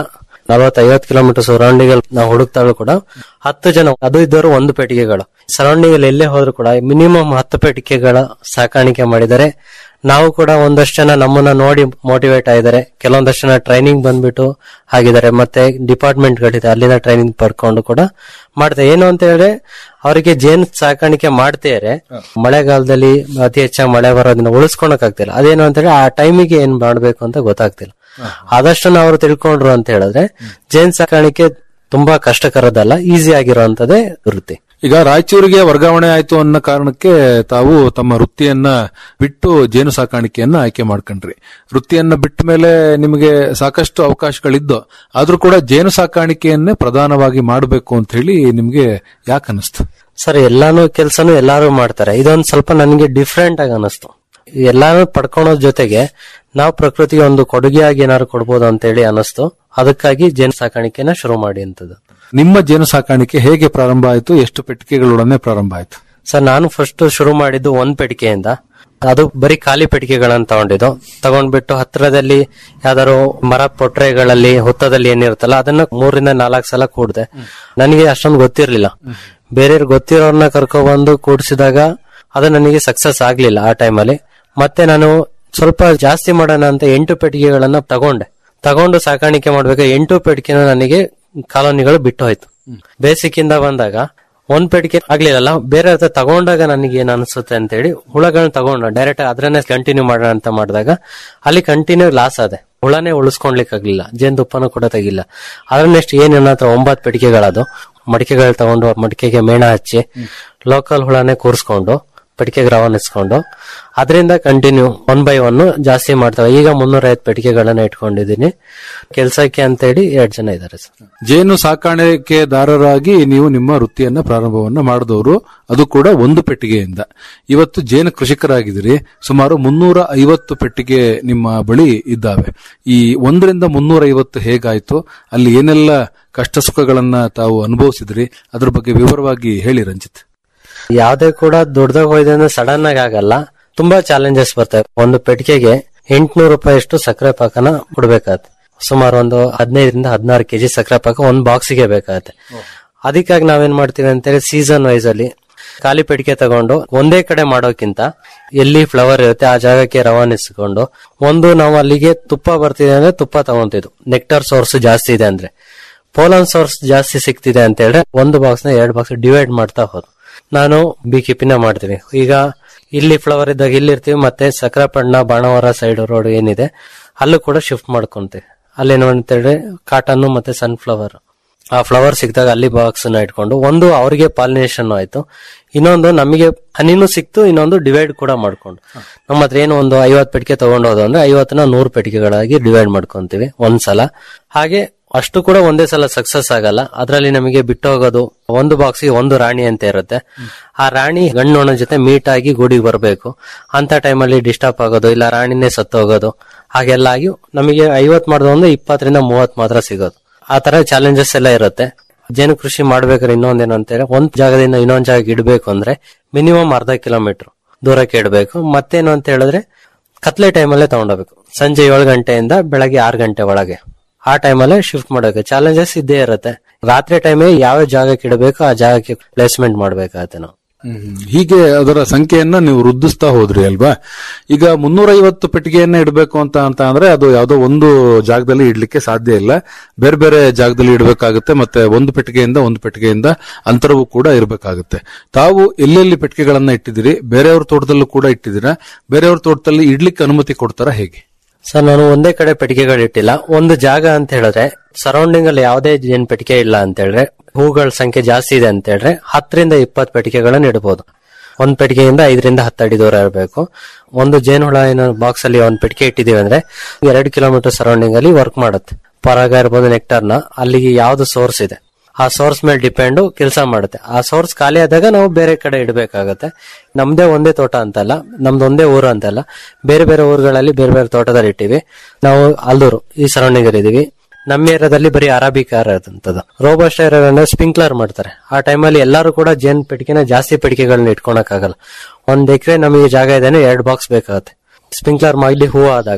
ನಲವತ್ತು ಐವತ್ತು ಕಿಲೋಮೀಟರ್ ಸರೌಂಡಿಂಗ್ ಅಲ್ಲಿ ನಾವು ಹುಡುಕ್ತಾಳು ಕೂಡ ಹತ್ತು ಜನ ಅದು ಇದ್ದವರು ಒಂದು ಪೆಟ್ಟಿಗೆಗಳು ಸರೌಂಡಿಂಗ್ ಅಲ್ಲಿ ಎಲ್ಲೇ ಹೋದ್ರು ಕೂಡ ಮಿನಿಮಮ್ ಹತ್ತು ಪೆಟ್ಟಿಗೆಗಳ ಸಾಕಾಣಿಕೆ ಮಾಡಿದರೆ ನಾವು ಕೂಡ ಒಂದಷ್ಟು ಜನ ನಮ್ಮನ್ನ ನೋಡಿ ಮೋಟಿವೇಟ್ ಆಗಿದ್ದಾರೆ ಕೆಲವೊಂದಷ್ಟು ಜನ ಟ್ರೈನಿಂಗ್ ಬಂದ್ಬಿಟ್ಟು ಆಗಿದ್ದಾರೆ ಮತ್ತೆ ಡಿಪಾರ್ಟ್ಮೆಂಟ್ ಗಳಿದೆ ಅಲ್ಲಿಂದ ಟ್ರೈನಿಂಗ್ ಪಡ್ಕೊಂಡು ಕೂಡ ಮಾಡ್ತಾರೆ ಏನು ಅಂತ ಹೇಳಿದ್ರೆ ಅವರಿಗೆ ಜೇನು ಸಾಕಾಣಿಕೆ ಮಾಡ್ತಿದ್ದಾರೆ ಮಳೆಗಾಲದಲ್ಲಿ ಅತಿ ಹೆಚ್ಚಾಗಿ ಮಳೆ ಬರೋದನ್ನ ಉಳಿಸ್ಕೊಳಕ್ ಆಗ್ತಿಲ್ಲ ಅದೇನು ಅಂತ ಹೇಳಿ ಆ ಟೈಮಿಗೆ ಏನ್ ಮಾಡ್ಬೇಕು ಅಂತ ಗೊತ್ತಾಗ್ತಿಲ್ಲ ಆದಷ್ಟು ನಾವು ಅವ್ರು ತಿಳ್ಕೊಂಡ್ರು ಅಂತ ಹೇಳಿದ್ರೆ ಜೇನ್ ಸಾಕಾಣಿಕೆ ತುಂಬಾ ಕಷ್ಟಕರದಲ್ಲ ಈಸಿ ಆಗಿರುವಂತದೇ ವೃತ್ತಿ ಈಗ ರಾಯಚೂರಿಗೆ ವರ್ಗಾವಣೆ ಆಯ್ತು ಅನ್ನೋ ಕಾರಣಕ್ಕೆ ತಾವು ತಮ್ಮ ವೃತ್ತಿಯನ್ನ ಬಿಟ್ಟು ಜೇನು ಸಾಕಾಣಿಕೆಯನ್ನ ಆಯ್ಕೆ ಮಾಡ್ಕೊಂಡ್ರಿ ವೃತ್ತಿಯನ್ನ ಬಿಟ್ಟ ಮೇಲೆ ನಿಮಗೆ ಸಾಕಷ್ಟು ಅವಕಾಶಗಳಿದ್ದು ಆದ್ರೂ ಕೂಡ ಜೇನು ಸಾಕಾಣಿಕೆಯನ್ನೇ ಪ್ರಧಾನವಾಗಿ ಮಾಡಬೇಕು ಅಂತ ಹೇಳಿ ನಿಮ್ಗೆ ಯಾಕೆ ಅನಿಸ್ತು ಸರ್ ಎಲ್ಲಾನು ಕೆಲ್ಸನು ಎಲ್ಲಾರು ಮಾಡ್ತಾರೆ ಇದೊಂದ್ ಸ್ವಲ್ಪ ನನಗೆ ಡಿಫ್ರೆಂಟ್ ಆಗಿ ಅನಿಸ್ತು ಎಲ್ಲಾನು ಪಡ್ಕೊಳೋದ್ ಜೊತೆಗೆ ನಾವು ಪ್ರಕೃತಿಗೆ ಒಂದು ಕೊಡುಗೆಯಾಗಿ ಏನಾದ್ರು ಕೊಡ್ಬೋದು ಅಂತ ಹೇಳಿ ಅನಿಸ್ತು ಅದಕ್ಕಾಗಿ ಜೇನು ಸಾಕಾಣಿಕೆನ ಶುರು ಮಾಡಿ ಅಂತದ್ದು ನಿಮ್ಮ ಜೇನು ಸಾಕಾಣಿಕೆ ಹೇಗೆ ಪ್ರಾರಂಭ ಆಯ್ತು ಎಷ್ಟು ಪೆಟ್ಟಿಗೆಗಳೊಡನೆ ಪ್ರಾರಂಭ ಆಯ್ತು ಸರ್ ನಾನು ಫಸ್ಟ್ ಶುರು ಮಾಡಿದ್ದು ಒಂದ್ ಪೆಟ್ಟಿಗೆಯಿಂದ ಅದು ಬರೀ ಖಾಲಿ ಪೆಟ್ಟಿಗೆಗಳನ್ನ ತಗೊಂಡಿದ್ದು ತಗೊಂಡ್ಬಿಟ್ಟು ಹತ್ತಿರದಲ್ಲಿ ಯಾವ್ದಾದ್ರು ಮರ ಪೊಟ್ರೆಗಳಲ್ಲಿ ಹುತ್ತದಲ್ಲಿ ಏನಿರುತ್ತಲ್ಲ ಅದನ್ನ ಮೂರಿಂದ ನಾಲ್ಕು ಸಲ ಕೂಡ್ದೆ ನನಗೆ ಅಷ್ಟೊಂದು ಗೊತ್ತಿರ್ಲಿಲ್ಲ ಬೇರೆಯವ್ರು ಗೊತ್ತಿರೋರ್ನ ಕರ್ಕೊಬಂದು ಕೂಡಿಸಿದಾಗ ಅದು ನನಗೆ ಸಕ್ಸಸ್ ಆಗ್ಲಿಲ್ಲ ಆ ಟೈಮಲ್ಲಿ ಮತ್ತೆ ನಾನು ಸ್ವಲ್ಪ ಜಾಸ್ತಿ ಮಾಡೋಣ ಅಂತ ಎಂಟು ಪೆಟ್ಟಿಗೆಗಳನ್ನ ತಗೊಂಡೆ ತಗೊಂಡು ಸಾಕಾಣಿಕೆ ಮಾಡ್ಬೇಕು ಎಂಟು ಪೆಟ್ಟಿಗೆನ ನನಗೆ ಕಾಲೋನಿಗಳು ಬಿಟ್ಟು ಹೋಯ್ತು ಬೇಸಿಕ್ ಇಂದ ಬಂದಾಗ ಒಂದ್ ಪೆಟ್ಟಿಗೆ ಆಗ್ಲಿಲ್ಲ ಬೇರೆ ಹತ್ರ ತಗೊಂಡಾಗ ನನಗೆ ಏನ್ ಅನ್ಸುತ್ತೆ ಅಂತ ಹೇಳಿ ಹುಳಗಳನ್ನ ತಗೊಂಡ ಡೈರೆಕ್ಟ್ ಅದ್ರನ್ನೇ ಕಂಟಿನ್ಯೂ ಮಾಡೋಣ ಅಂತ ಮಾಡಿದಾಗ ಅಲ್ಲಿ ಕಂಟಿನ್ಯೂ ಲಾಸ್ ಆದೆ ಹುಳನೇ ಉಳಿಸ್ಕೊಳ್ಲಿಕ್ಕೆ ಆಗ್ಲಿಲ್ಲ ಜೇನುತುಪ್ಪನೂ ಕೂಡ ತೆಗಿಲ್ಲ ಅದ್ರ ನೆಕ್ಸ್ಟ್ ಏನ್ ನನ್ನ ಹತ್ರ ಒಂಬತ್ತು ಪೆಟ್ಟಿಗೆಗಳದು ಮಡಿಕೆಗಳು ತಗೊಂಡು ಮಡಿಕೆಗೆ ಮೇಣ ಹಚ್ಚಿ ಲೋಕಲ್ ಹುಳನೇ ಕೂರಿಸ್ಕೊಂಡು ಪೆಟ್ಟಿಗೆಗೆ ರವಾನಿಸ್ಕೊಂಡು ಅದರಿಂದ ಕಂಟಿನ್ಯೂ ಒನ್ ಬೈ ಒನ್ ಜಾಸ್ತಿ ಮಾಡ್ತೇವೆ ಈಗ ಮುನ್ನೂರ ಐವತ್ತು ಪೆಟ್ಟಿಗೆಗಳನ್ನ ಇಟ್ಕೊಂಡಿದ್ದೀನಿ ಕೆಲ್ಸಕ್ಕೆ ಅಂತ ಹೇಳಿ ಎರಡ್ ಜನ ಇದ್ದಾರೆ ಸರ್ ಜೇನು ಸಾಕಾಣಿಕೆದಾರರಾಗಿ ನೀವು ನಿಮ್ಮ ವೃತ್ತಿಯನ್ನ ಪ್ರಾರಂಭವನ್ನ ಮಾಡಿದವರು ಅದು ಕೂಡ ಒಂದು ಪೆಟ್ಟಿಗೆಯಿಂದ ಇವತ್ತು ಜೇನು ಕೃಷಿಕರಾಗಿದ್ದೀರಿ ಸುಮಾರು ಮುನ್ನೂರ ಐವತ್ತು ಪೆಟ್ಟಿಗೆ ನಿಮ್ಮ ಬಳಿ ಇದ್ದಾವೆ ಈ ಒಂದರಿಂದ ಮುನ್ನೂರ ಐವತ್ತು ಹೇಗಾಯ್ತು ಅಲ್ಲಿ ಏನೆಲ್ಲ ಕಷ್ಟ ಸುಖಗಳನ್ನ ತಾವು ಅನುಭವಿಸಿದ್ರಿ ಅದ್ರ ಬಗ್ಗೆ ವಿವರವಾಗಿ ಹೇಳಿ ರಂಜಿತ್ ಯಾವ್ದೇ ಕೂಡ ದೊಡ್ಡದಾಗ ಹೋಯ್ದೆ ಅಂದ್ರೆ ಸಡನ್ ಆಗಿ ಆಗಲ್ಲ ತುಂಬಾ ಚಾಲೆಂಜಸ್ ಬರ್ತವೆ ಒಂದು ಪೆಟ್ಟಿಗೆಗೆ ಎಂಟ್ನೂರು ರೂಪಾಯಿ ಅಷ್ಟು ಸಕ್ಕರೆ ಪಾಕನ ಕೊಡ್ಬೇಕಾಗತ್ತೆ ಸುಮಾರು ಒಂದು ಹದಿನೈದರಿಂದ ಹದಿನಾರು ಕೆಜಿ ಸಕ್ಕರೆ ಪಾಕ ಒಂದ್ ಬಾಕ್ಸಿಗೆ ಬೇಕಾಗತ್ತೆ ಅದಕ್ಕಾಗಿ ನಾವೇನ್ ಮಾಡ್ತೀವಿ ಅಂತೇಳಿ ಸೀಸನ್ ವೈಸ್ ಅಲ್ಲಿ ಖಾಲಿ ಪೆಟ್ಟಿಗೆ ತಗೊಂಡು ಒಂದೇ ಕಡೆ ಮಾಡೋಕ್ಕಿಂತ ಎಲ್ಲಿ ಫ್ಲವರ್ ಇರುತ್ತೆ ಆ ಜಾಗಕ್ಕೆ ರವಾನಿಸಿಕೊಂಡು ಒಂದು ನಾವು ಅಲ್ಲಿಗೆ ತುಪ್ಪ ಬರ್ತಿದೆ ಅಂದ್ರೆ ತುಪ್ಪ ತಗೊಂತಿದ್ವು ನೆಕ್ಟರ್ ಸೋರ್ಸ್ ಜಾಸ್ತಿ ಇದೆ ಅಂದ್ರೆ ಪೋಲನ್ ಸೋರ್ಸ್ ಜಾಸ್ತಿ ಸಿಗ್ತಿದೆ ಅಂತ ಹೇಳಿದ್ರೆ ಒಂದು ಬಾಕ್ಸ್ ನ ಎರಡು ಬಾಕ್ಸ್ ಡಿವೈಡ್ ಮಾಡ್ತಾ ಹೋದ್ ನಾನು ಬಿ ಕಿಪಿನ ಮಾಡ್ತೀನಿ ಈಗ ಇಲ್ಲಿ ಫ್ಲವರ್ ಇದ್ದಾಗ ಇಲ್ಲಿ ಇರ್ತೀವಿ ಮತ್ತೆ ಸಕ್ರಪಣ್ಣ ಬಾಣವರ ಸೈಡ್ ರೋಡ್ ಏನಿದೆ ಅಲ್ಲೂ ಕೂಡ ಶಿಫ್ಟ್ ಮಾಡ್ಕೊಂತೀವಿ ಅಲ್ಲೇನು ಅಂತ ಹೇಳಿದ್ರೆ ಕಾಟನ್ ಮತ್ತೆ ಸನ್ಫ್ಲವರ್ ಆ ಫ್ಲವರ್ ಸಿಕ್ಕಿದಾಗ ಅಲ್ಲಿ ಬಾಕ್ಸ್ ನ ಇಟ್ಕೊಂಡು ಒಂದು ಅವರಿಗೆ ಪಾಲಿನೇಷನ್ ಆಯ್ತು ಇನ್ನೊಂದು ನಮಗೆ ಹನಿನೂ ಸಿಕ್ತು ಇನ್ನೊಂದು ಡಿವೈಡ್ ಕೂಡ ಮಾಡ್ಕೊಂಡು ನಮ್ಮ ಹತ್ರ ಏನು ಒಂದು ಐವತ್ತು ಪೆಟ್ಟಿಗೆ ತಗೊಂಡೋದು ಅಂದ್ರೆ ಐವತ್ತನ್ನ ನೂರು ಪೆಟ್ಟಿಗೆಗಳಾಗಿ ಡಿವೈಡ್ ಮಾಡ್ಕೊಂತೀವಿ ಒಂದ್ಸಲ ಹಾಗೆ ಅಷ್ಟು ಕೂಡ ಒಂದೇ ಸಲ ಸಕ್ಸಸ್ ಆಗಲ್ಲ ಅದರಲ್ಲಿ ನಮಗೆ ಬಿಟ್ಟು ಹೋಗೋದು ಒಂದು ಬಾಕ್ಸ್ಗೆ ಒಂದು ರಾಣಿ ಅಂತ ಇರುತ್ತೆ ಆ ರಾಣಿ ಗಂಡೋಣ ಜೊತೆ ಮೀಟ್ ಆಗಿ ಗೂಡಿಗೆ ಬರಬೇಕು ಅಂತ ಟೈಮಲ್ಲಿ ಡಿಸ್ಟರ್ಬ್ ಆಗೋದು ಇಲ್ಲ ರಾಣಿನೇ ಸತ್ತೋಗೋದು ಹಾಗೆಲ್ಲ ಆಗಿ ನಮಗೆ ಐವತ್ ಮಾಡಿದ ಒಂದು ಇಪ್ಪತ್ತರಿಂದ ಮೂವತ್ ಮಾತ್ರ ಸಿಗೋದು ಆ ತರ ಚಾಲೆಂಜಸ್ ಎಲ್ಲ ಇರುತ್ತೆ ಜೇನು ಕೃಷಿ ಮಾಡ್ಬೇಕಾದ್ರೆ ಇನ್ನೊಂದೇನು ಅಂತ ಹೇಳಿದ್ರೆ ಒಂದ್ ಜಾಗದಿಂದ ಇನ್ನೊಂದ್ ಜಾಗಕ್ಕೆ ಇಡಬೇಕು ಅಂದ್ರೆ ಮಿನಿಮಮ್ ಅರ್ಧ ಕಿಲೋಮೀಟರ್ ದೂರಕ್ಕೆ ಇಡಬೇಕು ಮತ್ತೇನು ಅಂತ ಹೇಳಿದ್ರೆ ಕತ್ಲೆ ಟೈಮಲ್ಲೇ ತಗೊಂಡೋಗ್ಬೇಕು ಸಂಜೆ ಏಳು ಗಂಟೆಯಿಂದ ಬೆಳಗ್ಗೆ ಆರು ಗಂಟೆ ಒಳಗೆ ಆ ಟೈಮಲ್ಲೇ ಶಿಫ್ಟ್ ಮಾಡಬೇಕು ಚಾಲೆಂಜಸ್ ಇದ್ದೇ ಇರುತ್ತೆ ರಾತ್ರಿ ಟೈಮೇ ಯಾವ ಜಾಗಕ್ಕೆ ಇಡಬೇಕು ಆ ಜಾಗಕ್ಕೆ ಪ್ಲೇಸ್ಮೆಂಟ್ ಮಾಡ್ಬೇಕಾಗತ್ತೆ ನಾವು ಹೀಗೆ ಅದರ ಸಂಖ್ಯೆಯನ್ನ ನೀವು ವೃದ್ಧಿಸ್ತಾ ಹೋದ್ರಿ ಅಲ್ವಾ ಈಗ ಮುನ್ನೂರೈವತ್ತು ಪೆಟ್ಟಿಗೆಯನ್ನ ಇಡಬೇಕು ಅಂತ ಅಂತ ಅಂದ್ರೆ ಅದು ಯಾವುದೋ ಒಂದು ಜಾಗದಲ್ಲಿ ಇಡ್ಲಿಕ್ಕೆ ಸಾಧ್ಯ ಇಲ್ಲ ಬೇರೆ ಬೇರೆ ಜಾಗದಲ್ಲಿ ಇಡಬೇಕಾಗುತ್ತೆ ಮತ್ತೆ ಒಂದು ಪೆಟ್ಟಿಗೆಯಿಂದ ಒಂದು ಪೆಟ್ಟಿಗೆಯಿಂದ ಅಂತರವೂ ಕೂಡ ಇರಬೇಕಾಗುತ್ತೆ ತಾವು ಎಲ್ಲೆಲ್ಲಿ ಪೆಟ್ಟಿಗೆಗಳನ್ನ ಇಟ್ಟಿದ್ದೀರಿ ಬೇರೆಯವ್ರ ತೋಟದಲ್ಲೂ ಕೂಡ ಇಟ್ಟಿದ್ದೀರಾ ಬೇರೆಯವ್ರ ತೋಟದಲ್ಲಿ ಇಡ್ಲಿಕ್ಕೆ ಅನುಮತಿ ಕೊಡ್ತಾರಾ ಹೇಗೆ ಸರ್ ನಾನು ಒಂದೇ ಕಡೆ ಪೆಟ್ಟಿಗೆಗಳು ಇಟ್ಟಿಲ್ಲ ಒಂದು ಜಾಗ ಅಂತ ಹೇಳಿದ್ರೆ ಸರೌಂಡಿಂಗ್ ಅಲ್ಲಿ ಯಾವುದೇ ಜೇನ್ ಪೆಟ್ಟಿಗೆ ಇಲ್ಲ ಅಂತ ಹೇಳಿದ್ರೆ ಹೂಗಳ ಸಂಖ್ಯೆ ಜಾಸ್ತಿ ಇದೆ ಅಂತ ಹೇಳಿದ್ರೆ ಹತ್ತರಿಂದ ಇಪ್ಪತ್ತು ಪೆಟ್ಟಿಗೆಗಳನ್ನು ಇಡಬಹುದು ಒಂದ್ ಪೆಟ್ಟಿಗೆಯಿಂದ ಐದರಿಂದ ಹತ್ತು ಅಡಿ ದೂರ ಇರಬೇಕು ಒಂದು ಜೇನುಹುಳ ಏನೋ ಬಾಕ್ಸ್ ಅಲ್ಲಿ ಒಂದ್ ಪೆಟ್ಟಿಗೆ ಇಟ್ಟಿದೀವಿ ಅಂದ್ರೆ ಎರಡು ಕಿಲೋಮೀಟರ್ ಸರೌಂಡಿಂಗ್ ಅಲ್ಲಿ ವರ್ಕ್ ಮಾಡುತ್ತೆ ಪರಾಗ ಇರ್ಬೋದು ನೆಕ್ಟರ್ನ ಅಲ್ಲಿಗೆ ಯಾವ್ದು ಸೋರ್ಸ್ ಇದೆ ಆ ಸೋರ್ಸ್ ಮೇಲೆ ಡಿಪೆಂಡ್ ಕೆಲಸ ಮಾಡುತ್ತೆ ಆ ಸೋರ್ಸ್ ಖಾಲಿ ಆದಾಗ ನಾವು ಬೇರೆ ಕಡೆ ಇಡಬೇಕಾಗತ್ತೆ ನಮ್ದೇ ಒಂದೇ ತೋಟ ಅಂತಲ್ಲ ನಮ್ದು ಒಂದೇ ಊರು ಅಂತಲ್ಲ ಬೇರೆ ಬೇರೆ ಊರುಗಳಲ್ಲಿ ಬೇರೆ ಬೇರೆ ತೋಟದಲ್ಲಿ ಇಟ್ಟಿವಿ ನಾವು ಅಲ್ಲೂರು ಈ ಸರೌಂಡಿಂಗ್ ಇದೀವಿ ನಮ್ಮ ಏರಿಯಾದಲ್ಲಿ ಬರೀ ಅರಾಬಿಕಾ ಇರೋದಂಥದ್ದು ರೋಬೋಸ್ಟ್ ಏರಿಯಾ ಸ್ಪ್ರಿಂಕ್ಲರ್ ಮಾಡ್ತಾರೆ ಆ ಟೈಮಲ್ಲಿ ಎಲ್ಲರೂ ಕೂಡ ಜೇನ್ ಪೆಟ್ಟಿಗೆನ ಜಾಸ್ತಿ ಪೆಟ್ಟಿಗೆಗಳನ್ನ ಇಟ್ಕೊಳಕ್ ಆಗಲ್ಲ ಒಂದ್ ಎಕರೆ ನಮಗೆ ಜಾಗ ಇದೆ ಎರಡು ಬಾಕ್ಸ್ ಬೇಕಾಗುತ್ತೆ ಸ್ಪ್ರಿಂಕ್ಲರ್ ಮಾಡಿ ಹೂ ಆದಾಗ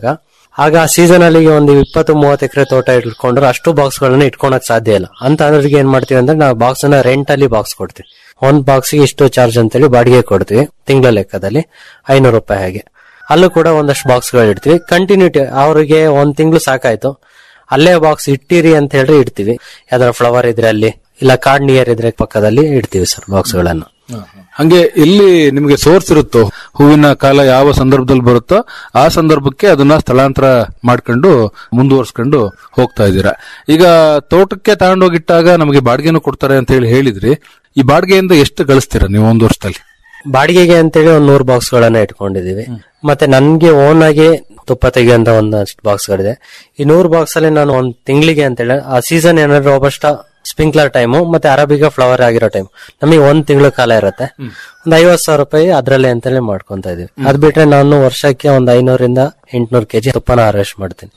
ಆಗ ಆ ಸೀಸನ್ ಅಲ್ಲಿ ಒಂದು ಇಪ್ಪತ್ತು ಮೂವತ್ತು ಎಕರೆ ತೋಟ ಇಟ್ಕೊಂಡ್ರೆ ಅಷ್ಟು ಬಾಕ್ಸ್ ಗಳನ್ನ ಇಟ್ಕೊಳಕ್ ಸಾಧ್ಯ ಇಲ್ಲ ಅಂತ ಅವ್ರಿಗೆ ಏನ್ ಮಾಡ್ತೀವಿ ಅಂದ್ರೆ ನಾವು ಬಾಕ್ಸ್ ಅನ್ನ ರೆಂಟ್ ಅಲ್ಲಿ ಬಾಕ್ಸ್ ಕೊಡ್ತೀವಿ ಒಂದ್ ಬಾಕ್ಸ್ ಇಷ್ಟು ಚಾರ್ಜ್ ಅಂತೇಳಿ ಬಾಡಿಗೆ ಕೊಡ್ತೀವಿ ತಿಂಗಳ ಲೆಕ್ಕದಲ್ಲಿ ಐನೂರು ರೂಪಾಯಿ ಹಾಗೆ ಅಲ್ಲೂ ಕೂಡ ಒಂದಷ್ಟು ಬಾಕ್ಸ್ ಗಳು ಇಡ್ತೀವಿ ಕಂಟಿನ್ಯೂಟಿ ಅವ್ರಿಗೆ ಒಂದ್ ತಿಂಗಳು ಸಾಕಾಯ್ತು ಅಲ್ಲೇ ಬಾಕ್ಸ್ ಇಟ್ಟಿರಿ ಅಂತ ಹೇಳಿ ಇಡ್ತೀವಿ ಯಾವ್ದಾರ ಫ್ಲವರ್ ಇದ್ರೆ ಅಲ್ಲಿ ಇಲ್ಲ ಕಾರ್ಡ್ ನಿಯರ್ ಇದ್ರೆ ಪಕ್ಕದಲ್ಲಿ ಇಡ್ತೀವಿ ಸರ್ ಬಾಕ್ಸ್ ಗಳನ್ನ ಹಂಗೆ ಎಲ್ಲಿ ನಿಮಗೆ ಸೋರ್ಸ್ ಇರುತ್ತೋ ಹೂವಿನ ಕಾಲ ಯಾವ ಸಂದರ್ಭದಲ್ಲಿ ಬರುತ್ತೋ ಆ ಸಂದರ್ಭಕ್ಕೆ ಅದನ್ನ ಸ್ಥಳಾಂತರ ಮಾಡ್ಕೊಂಡು ಮುಂದುವರ್ಸ್ಕೊಂಡು ಹೋಗ್ತಾ ಇದ್ದೀರಾ ಈಗ ತೋಟಕ್ಕೆ ತಗೊಂಡೋಗಿಟ್ಟಾಗ ನಮಗೆ ಬಾಡಿಗೆನೂ ಕೊಡ್ತಾರೆ ಅಂತ ಹೇಳಿ ಹೇಳಿದ್ರಿ ಈ ಬಾಡಿಗೆಯಿಂದ ಎಷ್ಟು ಗಳಿಸ್ತೀರಾ ನೀವು ಒಂದು ವರ್ಷದಲ್ಲಿ ಬಾಡಿಗೆಗೆ ಅಂತೇಳಿ ಒಂದ್ ನೂರು ಬಾಕ್ಸ್ ಗಳನ್ನ ಇಟ್ಕೊಂಡಿದೀವಿ ಮತ್ತೆ ನನ್ಗೆ ಓನ್ ಆಗಿ ತುಪ್ಪ ತೆಗೆಯುವಂತ ಒಂದಷ್ಟು ಬಾಕ್ಸ್ ಗಳಿದೆ ಈ ನೂರು ಬಾಕ್ಸ್ ಅಲ್ಲಿ ನಾನು ಒಂದ್ ತಿಂಗಳಿಗೆ ಅಂತೇಳಿ ಆ ಸೀಸನ್ ಏನಾದ್ರು ಒಬ್ಬಷ್ಟ ಸ್ಪ್ರಿಂಕ್ಲರ್ ಟೈಮು ಮತ್ತೆ ಅರಬಿಗ ಫ್ಲವರ್ ಆಗಿರೋ ಟೈಮ್ ನಮಗೆ ಒಂದ್ ತಿಂಗಳ ಕಾಲ ಇರುತ್ತೆ ಒಂದ್ ಐವತ್ ಸಾವಿರ ರೂಪಾಯಿ ಅದ್ರಲ್ಲೇ ಅಂತೇಳಿ ಮಾಡ್ಕೊಂತ ಇದೀವಿ ಅದ್ ಬಿಟ್ರೆ ನಾನು ವರ್ಷಕ್ಕೆ ಒಂದ್ ಐನೂರಿಂದ ಎಂಟ್ನೂರು ಕೆಜಿ ತುಪ್ಪನ ಹಾರ್ವೆಸ್ಟ್ ಮಾಡ್ತೀನಿ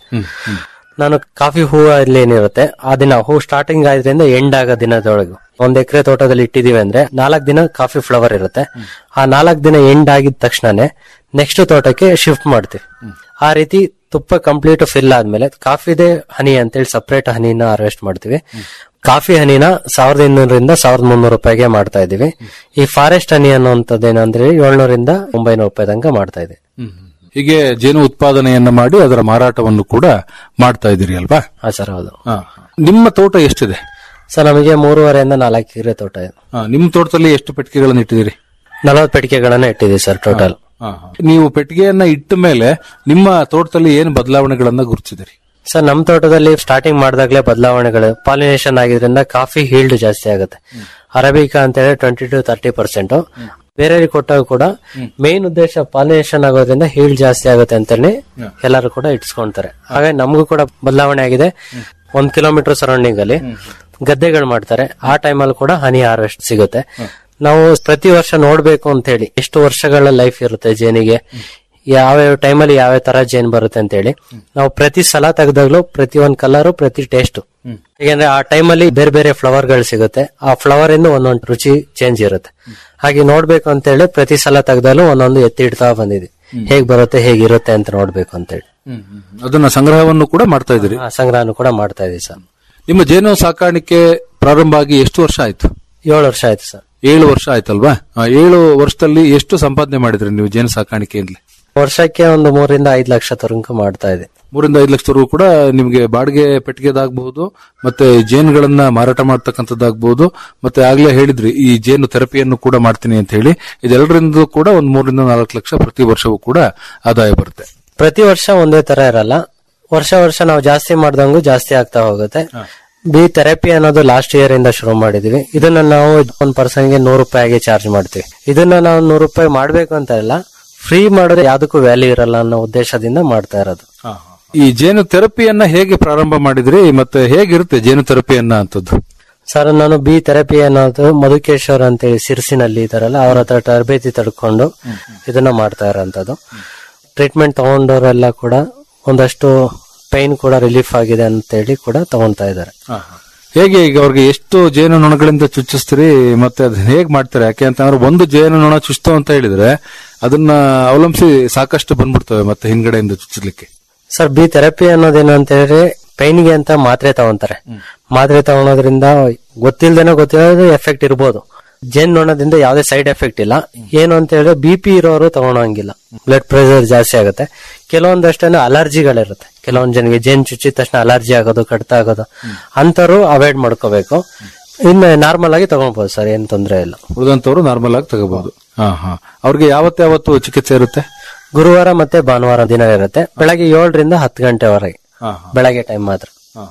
ನಾನು ಕಾಫಿ ಹೂವು ಅಲ್ಲಿ ಏನಿರುತ್ತೆ ಆ ದಿನ ಹೂ ಸ್ಟಾರ್ಟಿಂಗ್ ಆದ್ರಿಂದ ಎಂಡ್ ಆಗೋ ದಿನದೊಳಗೆ ಒಂದ್ ಎಕರೆ ತೋಟದಲ್ಲಿ ಇಟ್ಟಿದೀವಿ ಅಂದ್ರೆ ನಾಲ್ಕ್ ದಿನ ಕಾಫಿ ಫ್ಲವರ್ ಇರುತ್ತೆ ಆ ನಾಲ್ಕ್ ದಿನ ಎಂಡ್ ಆಗಿದ ತಕ್ಷಣನೇ ನೆಕ್ಸ್ಟ್ ತೋಟಕ್ಕೆ ಶಿಫ್ಟ್ ಮಾಡ್ತೀವಿ ಆ ರೀತಿ ತುಪ್ಪ ಕಂಪ್ಲೀಟ್ ಫಿಲ್ ಆದ್ಮೇಲೆ ಕಾಫಿದೆ ಹನಿ ಅಂತೇಳಿ ಸಪರೇಟ್ ಹನಿನ ಹಾರ್ವೆಸ್ಟ್ ಮಾಡ್ತೀವಿ ಕಾಫಿ ಹನಿನ ಸಾವಿರದ ಇನ್ನೂರರಿಂದ ಸಾವಿರದ ಮುನ್ನೂರು ರೂಪಾಯಿಗೆ ಮಾಡ್ತಾ ಇದೀವಿ ಈ ಫಾರೆಸ್ಟ್ ಹನಿ ಅನ್ನುವಂಥದ್ದು ಏನಂದ್ರೆ ಏಳ್ನೂರಿಂದ ಒಂಬೈನೂರು ರೂಪಾಯಿ ತನಕ ಮಾಡ್ತಾ ಇದೀವಿ ಹೀಗೆ ಜೇನು ಉತ್ಪಾದನೆಯನ್ನ ಮಾಡಿ ಅದರ ಮಾರಾಟವನ್ನು ಕೂಡ ಮಾಡ್ತಾ ಇದ್ದೀರಿ ಅಲ್ವಾ ಹಾ ಸರ್ ಹೌದು ಹಾ. ನಿಮ್ಮ ತೋಟ ಎಷ್ಟಿದೆ ಸರ್ ನಮಗೆ ಮೂರುವರೆಯಿಂದ ನಾಲ್ಕು ಎಕರೆ ತೋಟ ಇದೆ ಹಾ, ನಿಮ್ಮ ತೋಟದಲ್ಲಿ ಎಷ್ಟು ಪೆಟ್ಟಿಗೆಗಳನ್ನು ಇಟ್ಟಿದ್ದೀರಿ ನಲವತ್ತು ಪೆಟ್ಟಿಗೆಗಳನ್ನ ಇಟ್ಟಿದ್ದೀವಿ ಸರ್ ಟೋಟಲ್ ನೀವು ಪೆಟ್ಟಿಗೆಯನ್ನ ಇಟ್ಟ ಮೇಲೆ ನಿಮ್ಮ ತೋಟದಲ್ಲಿ ಏನು ಬದಲಾವಣೆಗಳನ್ನ ಗುರುತಿಸಿದಿರಿ ಸರ್ ನಮ್ಮ ತೋಟದಲ್ಲಿ ಸ್ಟಾರ್ಟಿಂಗ್ ಮಾಡಿದಾಗಲೇ ಬದಲಾವಣೆಗಳು ಪಾಲಿನೇಷನ್ ಆಗಿದ್ರಿಂದ ಕಾಫಿ ಹೀಲ್ಡ್ ಜಾಸ್ತಿ ಆಗುತ್ತೆ ಅರಬಿಕಾ ಅಂತ ಹೇಳಿ ಟ್ವೆಂಟಿ ಟು ತರ್ಟಿ ಪರ್ಸೆಂಟ್ ಬೇರೆ ಕೊಟ್ಟಾಗ ಕೂಡ ಮೇನ್ ಉದ್ದೇಶ ಪಾಲಿನೇಷನ್ ಆಗೋದ್ರಿಂದ ಹೀಲ್ಡ್ ಜಾಸ್ತಿ ಆಗುತ್ತೆ ಅಂತೇಳಿ ಎಲ್ಲರೂ ಕೂಡ ಇಟ್ಸ್ಕೊಂತಾರೆ ಹಾಗಾಗಿ ನಮಗೂ ಕೂಡ ಬದಲಾವಣೆ ಆಗಿದೆ ಒಂದ್ ಕಿಲೋಮೀಟರ್ ಸರೌಂಡಿಂಗ್ ಅಲ್ಲಿ ಗದ್ದೆಗಳು ಮಾಡ್ತಾರೆ ಆ ಟೈಮಲ್ಲಿ ಕೂಡ ಹನಿ ಹಾರ್ವೆಸ್ಟ್ ಸಿಗುತ್ತೆ ನಾವು ಪ್ರತಿ ವರ್ಷ ನೋಡ್ಬೇಕು ಅಂತ ಹೇಳಿ ಎಷ್ಟು ವರ್ಷಗಳ ಲೈಫ್ ಇರುತ್ತೆ ಜೇನಿಗೆ ಯಾವ ಟೈಮಲ್ಲಿ ಯಾವ ತರ ಜೇನ್ ಬರುತ್ತೆ ಅಂತ ಹೇಳಿ ನಾವು ಪ್ರತಿ ಸಲ ತೆಗೆದಾಗ್ಲೂ ಪ್ರತಿ ಒಂದ್ ಕಲರ್ ಪ್ರತಿ ಟೇಸ್ಟ್ ಯಾಕಂದ್ರೆ ಆ ಟೈಮಲ್ಲಿ ಬೇರೆ ಬೇರೆ ಫ್ಲವರ್ ಗಳು ಸಿಗುತ್ತೆ ಆ ಫ್ಲವರ್ ಇಂದ ಒಂದೊಂದು ರುಚಿ ಚೇಂಜ್ ಇರುತ್ತೆ ಹಾಗೆ ನೋಡ್ಬೇಕು ಅಂತ ಹೇಳಿ ಪ್ರತಿ ಸಲ ತೆಗ್ದಾಲು ಒಂದೊಂದು ಎತ್ತಿ ಇಡ್ತಾ ಬಂದಿದೆ ಹೇಗ್ ಬರುತ್ತೆ ಹೇಗಿರುತ್ತೆ ಅಂತ ನೋಡ್ಬೇಕು ಅಂತ ಹೇಳಿ ಅದನ್ನ ಸಂಗ್ರಹವನ್ನು ಕೂಡ ಮಾಡ್ತಾ ಇದ್ದೀರಿ ಆ ಸಂಗ್ರಹನು ಕೂಡ ಮಾಡ್ತಾ ಇದೀವಿ ಸರ್ ನಿಮ್ಮ ಜೇನು ಸಾಕಾಣಿಕೆ ಪ್ರಾರಂಭ ಆಗಿ ಎಷ್ಟು ವರ್ಷ ಆಯ್ತು ಏಳು ವರ್ಷ ಆಯ್ತು ಸರ್ ಏಳು ವರ್ಷ ಆಯ್ತಲ್ವಾ ಆ, ಏಳು ವರ್ಷದಲ್ಲಿ ಎಷ್ಟು ಸಂಪಾದನೆ ಮಾಡಿದ್ರಿ ನೀವು ಜೇನು ಸಾಕಾಣಿಕೆಯಲ್ಲಿ ವರ್ಷಕ್ಕೆ ಒಂದು ಮೂರಿಂದ ಐದು ಲಕ್ಷ ತನಕ ಮಾಡ್ತಾ ಇದೆ ಮೂರಿಂದ ಐದು ಲಕ್ಷದವರೆಗೂ ಕೂಡ ನಿಮಗೆ ಬಾಡಿಗೆ ಪೆಟ್ಟಿಗೆದಾಗಬಹುದು ಮತ್ತೆ ಜೇನುಗಳನ್ನ ಮಾರಾಟ ಮಾಡ್ತಕ್ಕಂಥದ್ದಾಗಬಹುದು ಮತ್ತೆ ಆಗ್ಲೇ ಹೇಳಿದ್ರಿ ಈ ಜೇನು ಥೆರಪಿಯನ್ನು ಕೂಡ ಮಾಡ್ತೀನಿ ಅಂತ ಹೇಳಿ ಇದೆಲ್ಲರಿಂದ ಕೂಡ ಒಂದ್ ಮೂರರಿಂದ ನಾಲ್ಕು ಲಕ್ಷ ಪ್ರತಿ ವರ್ಷವೂ ಕೂಡ ಆದಾಯ ಬರುತ್ತೆ ಪ್ರತಿ ವರ್ಷ ಒಂದೇ ತರ ಇರಲ್ಲ ವರ್ಷ ವರ್ಷ ನಾವು ಜಾಸ್ತಿ ಮಾಡ್ದಂಗೂ ಜಾಸ್ತಿ ಆಗ್ತಾ ಹೋಗುತ್ತೆ ಬಿ ಥೆರಪಿ ಅನ್ನೋದು ಲಾಸ್ಟ್ ಇಯರ್ ಇಂದ ಶುರು ಮಾಡಿದೀವಿ ಇದನ್ನ ನಾವು ಒಂದ್ ಪರ್ಸನ್ಗೆ ನೂರು ರೂಪಾಯಿಗೆ ಚಾರ್ಜ್ ಮಾಡ್ತೀವಿ ಇದನ್ನ ನಾವು ನೂರು ರೂಪಾಯಿ ಮಾಡ್ಬೇಕು ಅಂತ ಇಲ್ಲ ಫ್ರೀ ಮಾಡಿದ್ರೆ ಯಾವ್ದಕ್ಕೂ ವ್ಯಾಲ್ಯೂ ಇರಲ್ಲ ಅನ್ನೋ ಉದ್ದೇಶದಿಂದ ಮಾಡ್ತಾ ಇರೋದು ಈ ಜೇನು ಥೆರಪಿಯನ್ನ ಹೇಗೆ ಪ್ರಾರಂಭ ಮಾಡಿದ್ರಿ ಮತ್ತೆ ಹೇಗಿರುತ್ತೆ ಜೇನು ಥೆರಪಿಯನ್ನ ಅಂತದ್ದು ಸರ್ ನಾನು ಬಿ ಥೆರಪಿ ಅನ್ನೋದು ಮಧುಕೇಶ್ವರ್ ಅಂತೇಳಿ ಸಿರ್ಸಿನಲ್ಲಿ ಇದಾರಲ್ಲ ಅವ್ರ ಹತ್ರ ತರಬೇತಿ ತಡ್ಕೊಂಡು ಇದನ್ನ ಮಾಡ್ತಾ ಇರೋಂಥದ್ದು ಟ್ರೀಟ್ಮೆಂಟ್ ತಗೊಂಡವರೆಲ್ಲ ಕೂಡ ಒಂದಷ್ಟು ಪೈನ್ ಕೂಡ ರಿಲೀಫ್ ಆಗಿದೆ ಅಂತೇಳಿ ಕೂಡ ತಗೊಂತಾ ಇದ್ದಾರೆ ಹೇಗೆ ಈಗ ಅವ್ರಿಗೆ ಎಷ್ಟು ಜೇನು ನೊಣಗಳಿಂದ ಚುಚ್ಚಿಸ್ತೀರಿ ಮತ್ತೆ ಅದನ್ನ ಹೇಗ್ ಮಾಡ್ತಾರೆ ಯಾಕೆ ಅಂತಂದ್ರೆ ಒಂದು ಜೇನು ನೊಣ ಚುಚ್ತು ಅಂತ ಹೇಳಿದ್ರೆ ಅದನ್ನ ಅವಲಂಬಿಸಿ ಸಾಕಷ್ಟು ಬಂದ್ಬಿಡ್ತವೆ ಮತ್ತೆ ಹಿಂದ್ಗಡೆಯಿಂದ ಚುಚ್ಚಲಿಕ್ಕೆ ಸರ್ ಬಿ ಥೆರಪಿ ಅನ್ನೋದೇನು ಅಂತ ಹೇಳಿದ್ರೆ ಪೈನ್ಗೆ ಅಂತ ಮಾತ್ರೆ ತಗೊಂತಾರೆ ಮಾತ್ರೆ ತಗೊಳೋದ್ರಿಂದ ಗೊತ್ತಿಲ್ದೇನೋ ಗೊತ್ತಿರೋದು ಎಫೆಕ್ಟ್ ಇರ್ಬೋದು ಜೇನ್ ನೊಣದಿಂದ ಯಾವುದೇ ಸೈಡ್ ಎಫೆಕ್ಟ್ ಇಲ್ಲ ಏನು ಅಂತ ಹೇಳಿದ್ರೆ ಬಿ ಪಿ ಇರೋರು ತಗೊಳಂಗಿಲ್ಲ ಬ್ಲಡ್ ಪ್ರೆಷರ್ ಜಾಸ್ತಿ ಆಗುತ್ತೆ ಕೆಲವೊಂದಷ್ಟು ಅಲರ್ಜಿಗಳಿರುತ್ತೆ ಕೆಲವೊಂದ್ ಜನಗೆ ಜೇನ್ ಚುಚ್ಚಿದ ತಕ್ಷಣ ಅಲರ್ಜಿ ಆಗೋದು ಕಡ್ತ ಆಗೋದು ಅಂತವ್ರು ಅವಾಯ್ಡ್ ಮಾಡ್ಕೋಬೇಕು ಇನ್ನು ನಾರ್ಮಲ್ ಆಗಿ ತಗೊಳ್ಬಹುದು ಸರ್ ಏನ್ ತೊಂದರೆ ಇಲ್ಲ ಉಳಿದಂತವ್ರು ನಾರ್ಮಲ್ ಆಗಿ ತಗೋಬಹುದು ಹಾ ಹಾ ಅವ್ರಿಗೆ ಯಾವತ್ತಾವತ್ತು ಚಿಕಿತ್ಸೆ ಇರುತ್ತೆ ಗುರುವಾರ ಮತ್ತೆ ಭಾನುವಾರ ದಿನ ಇರುತ್ತೆ ಬೆಳಗ್ಗೆ ಏಳರಿಂದ ಹತ್ತು ಗಂಟೆವರೆಗೆ ಬೆಳಗ್ಗೆ ಟೈಮ್ ಮಾತ್ರ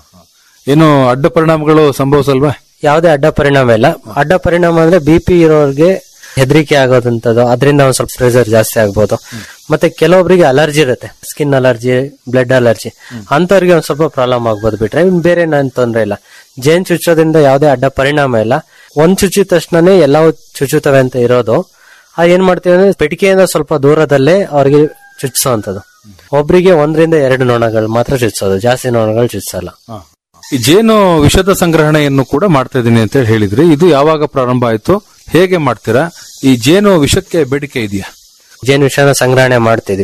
ಏನು ಅಡ್ಡ ಪರಿಣಾಮಗಳು ಸಂಭವಿಸಲ್ವಾ ಯಾವುದೇ ಅಡ್ಡ ಪರಿಣಾಮ ಇಲ್ಲ ಅಡ್ಡ ಪರಿಣಾಮ ಅಂದ್ರೆ ಬಿ ಪಿ ಇರೋರಿಗೆ ಹೆದರಿಕೆ ಆಗೋದಂತದ್ದು ಅದರಿಂದ ಒಂದ್ ಸ್ವಲ್ಪ ಪ್ರೆಷರ್ ಜಾಸ್ತಿ ಆಗ್ಬೋದು ಮತ್ತೆ ಕೆಲವೊಬ್ಬರಿಗೆ ಅಲರ್ಜಿ ಇರುತ್ತೆ ಸ್ಕಿನ್ ಅಲರ್ಜಿ ಬ್ಲಡ್ ಅಲರ್ಜಿ ಅಂತವ್ರಿಗೆ ಒಂದ್ ಸ್ವಲ್ಪ ಪ್ರಾಬ್ಲಮ್ ಆಗ್ಬೋದು ಬಿಟ್ರೆ ಇನ್ ಬೇರೆ ನನ್ ತೊಂದ್ರೆ ಇಲ್ಲ ಜೇನ್ ಚುಚ್ಚೋದ್ರಿಂದ ಯಾವುದೇ ಅಡ್ಡ ಪರಿಣಾಮ ಇಲ್ಲ ಒಂದ್ ಚುಚ್ಚಿದ ತಕ್ಷಣನೇ ಎಲ್ಲವೂ ಚುಚ್ಚುತ್ತವೆ ಅಂತ ಇರೋದು ಆ ಏನ್ ಮಾಡ್ತೀವಿ ಅಂದ್ರೆ ಪೆಟ್ಟಿಗೆಯಿಂದ ಸ್ವಲ್ಪ ದೂರದಲ್ಲೇ ಅವ್ರಿಗೆ ಚುಚ್ಸೋಂಥದ್ದು ಒಬ್ರಿಗೆ ಒಂದರಿಂದ ಎರಡು ನೊಣಗಳು ಮಾತ್ರ ಚುಚ್ಚೋದು ಜಾಸ್ತಿ ನೊಣಗಳು ಚುಚ್ಚಲ್ಲ ಈ ಜೇನು ವಿಷದ ಸಂಗ್ರಹಣೆಯನ್ನು ಕೂಡ ಮಾಡ್ತಾ ಇದೀನಿ ಅಂತ ಹೇಳಿ ಹೇಳಿದ್ರಿ ಇದು ಯಾವಾಗ ಪ್ರಾರಂಭ ಆಯ್ತು ಹೇಗೆ ಮಾಡ್ತೀರಾ ಈ ಜೇನು ವಿಷಕ್ಕೆ ಬೇಡಿಕೆ ಇದೆಯಾ ಜೇನು ವಿಷನ ಸಂಗ್ರಹಣೆ ಮಾಡ್ತಿದ್ವಿ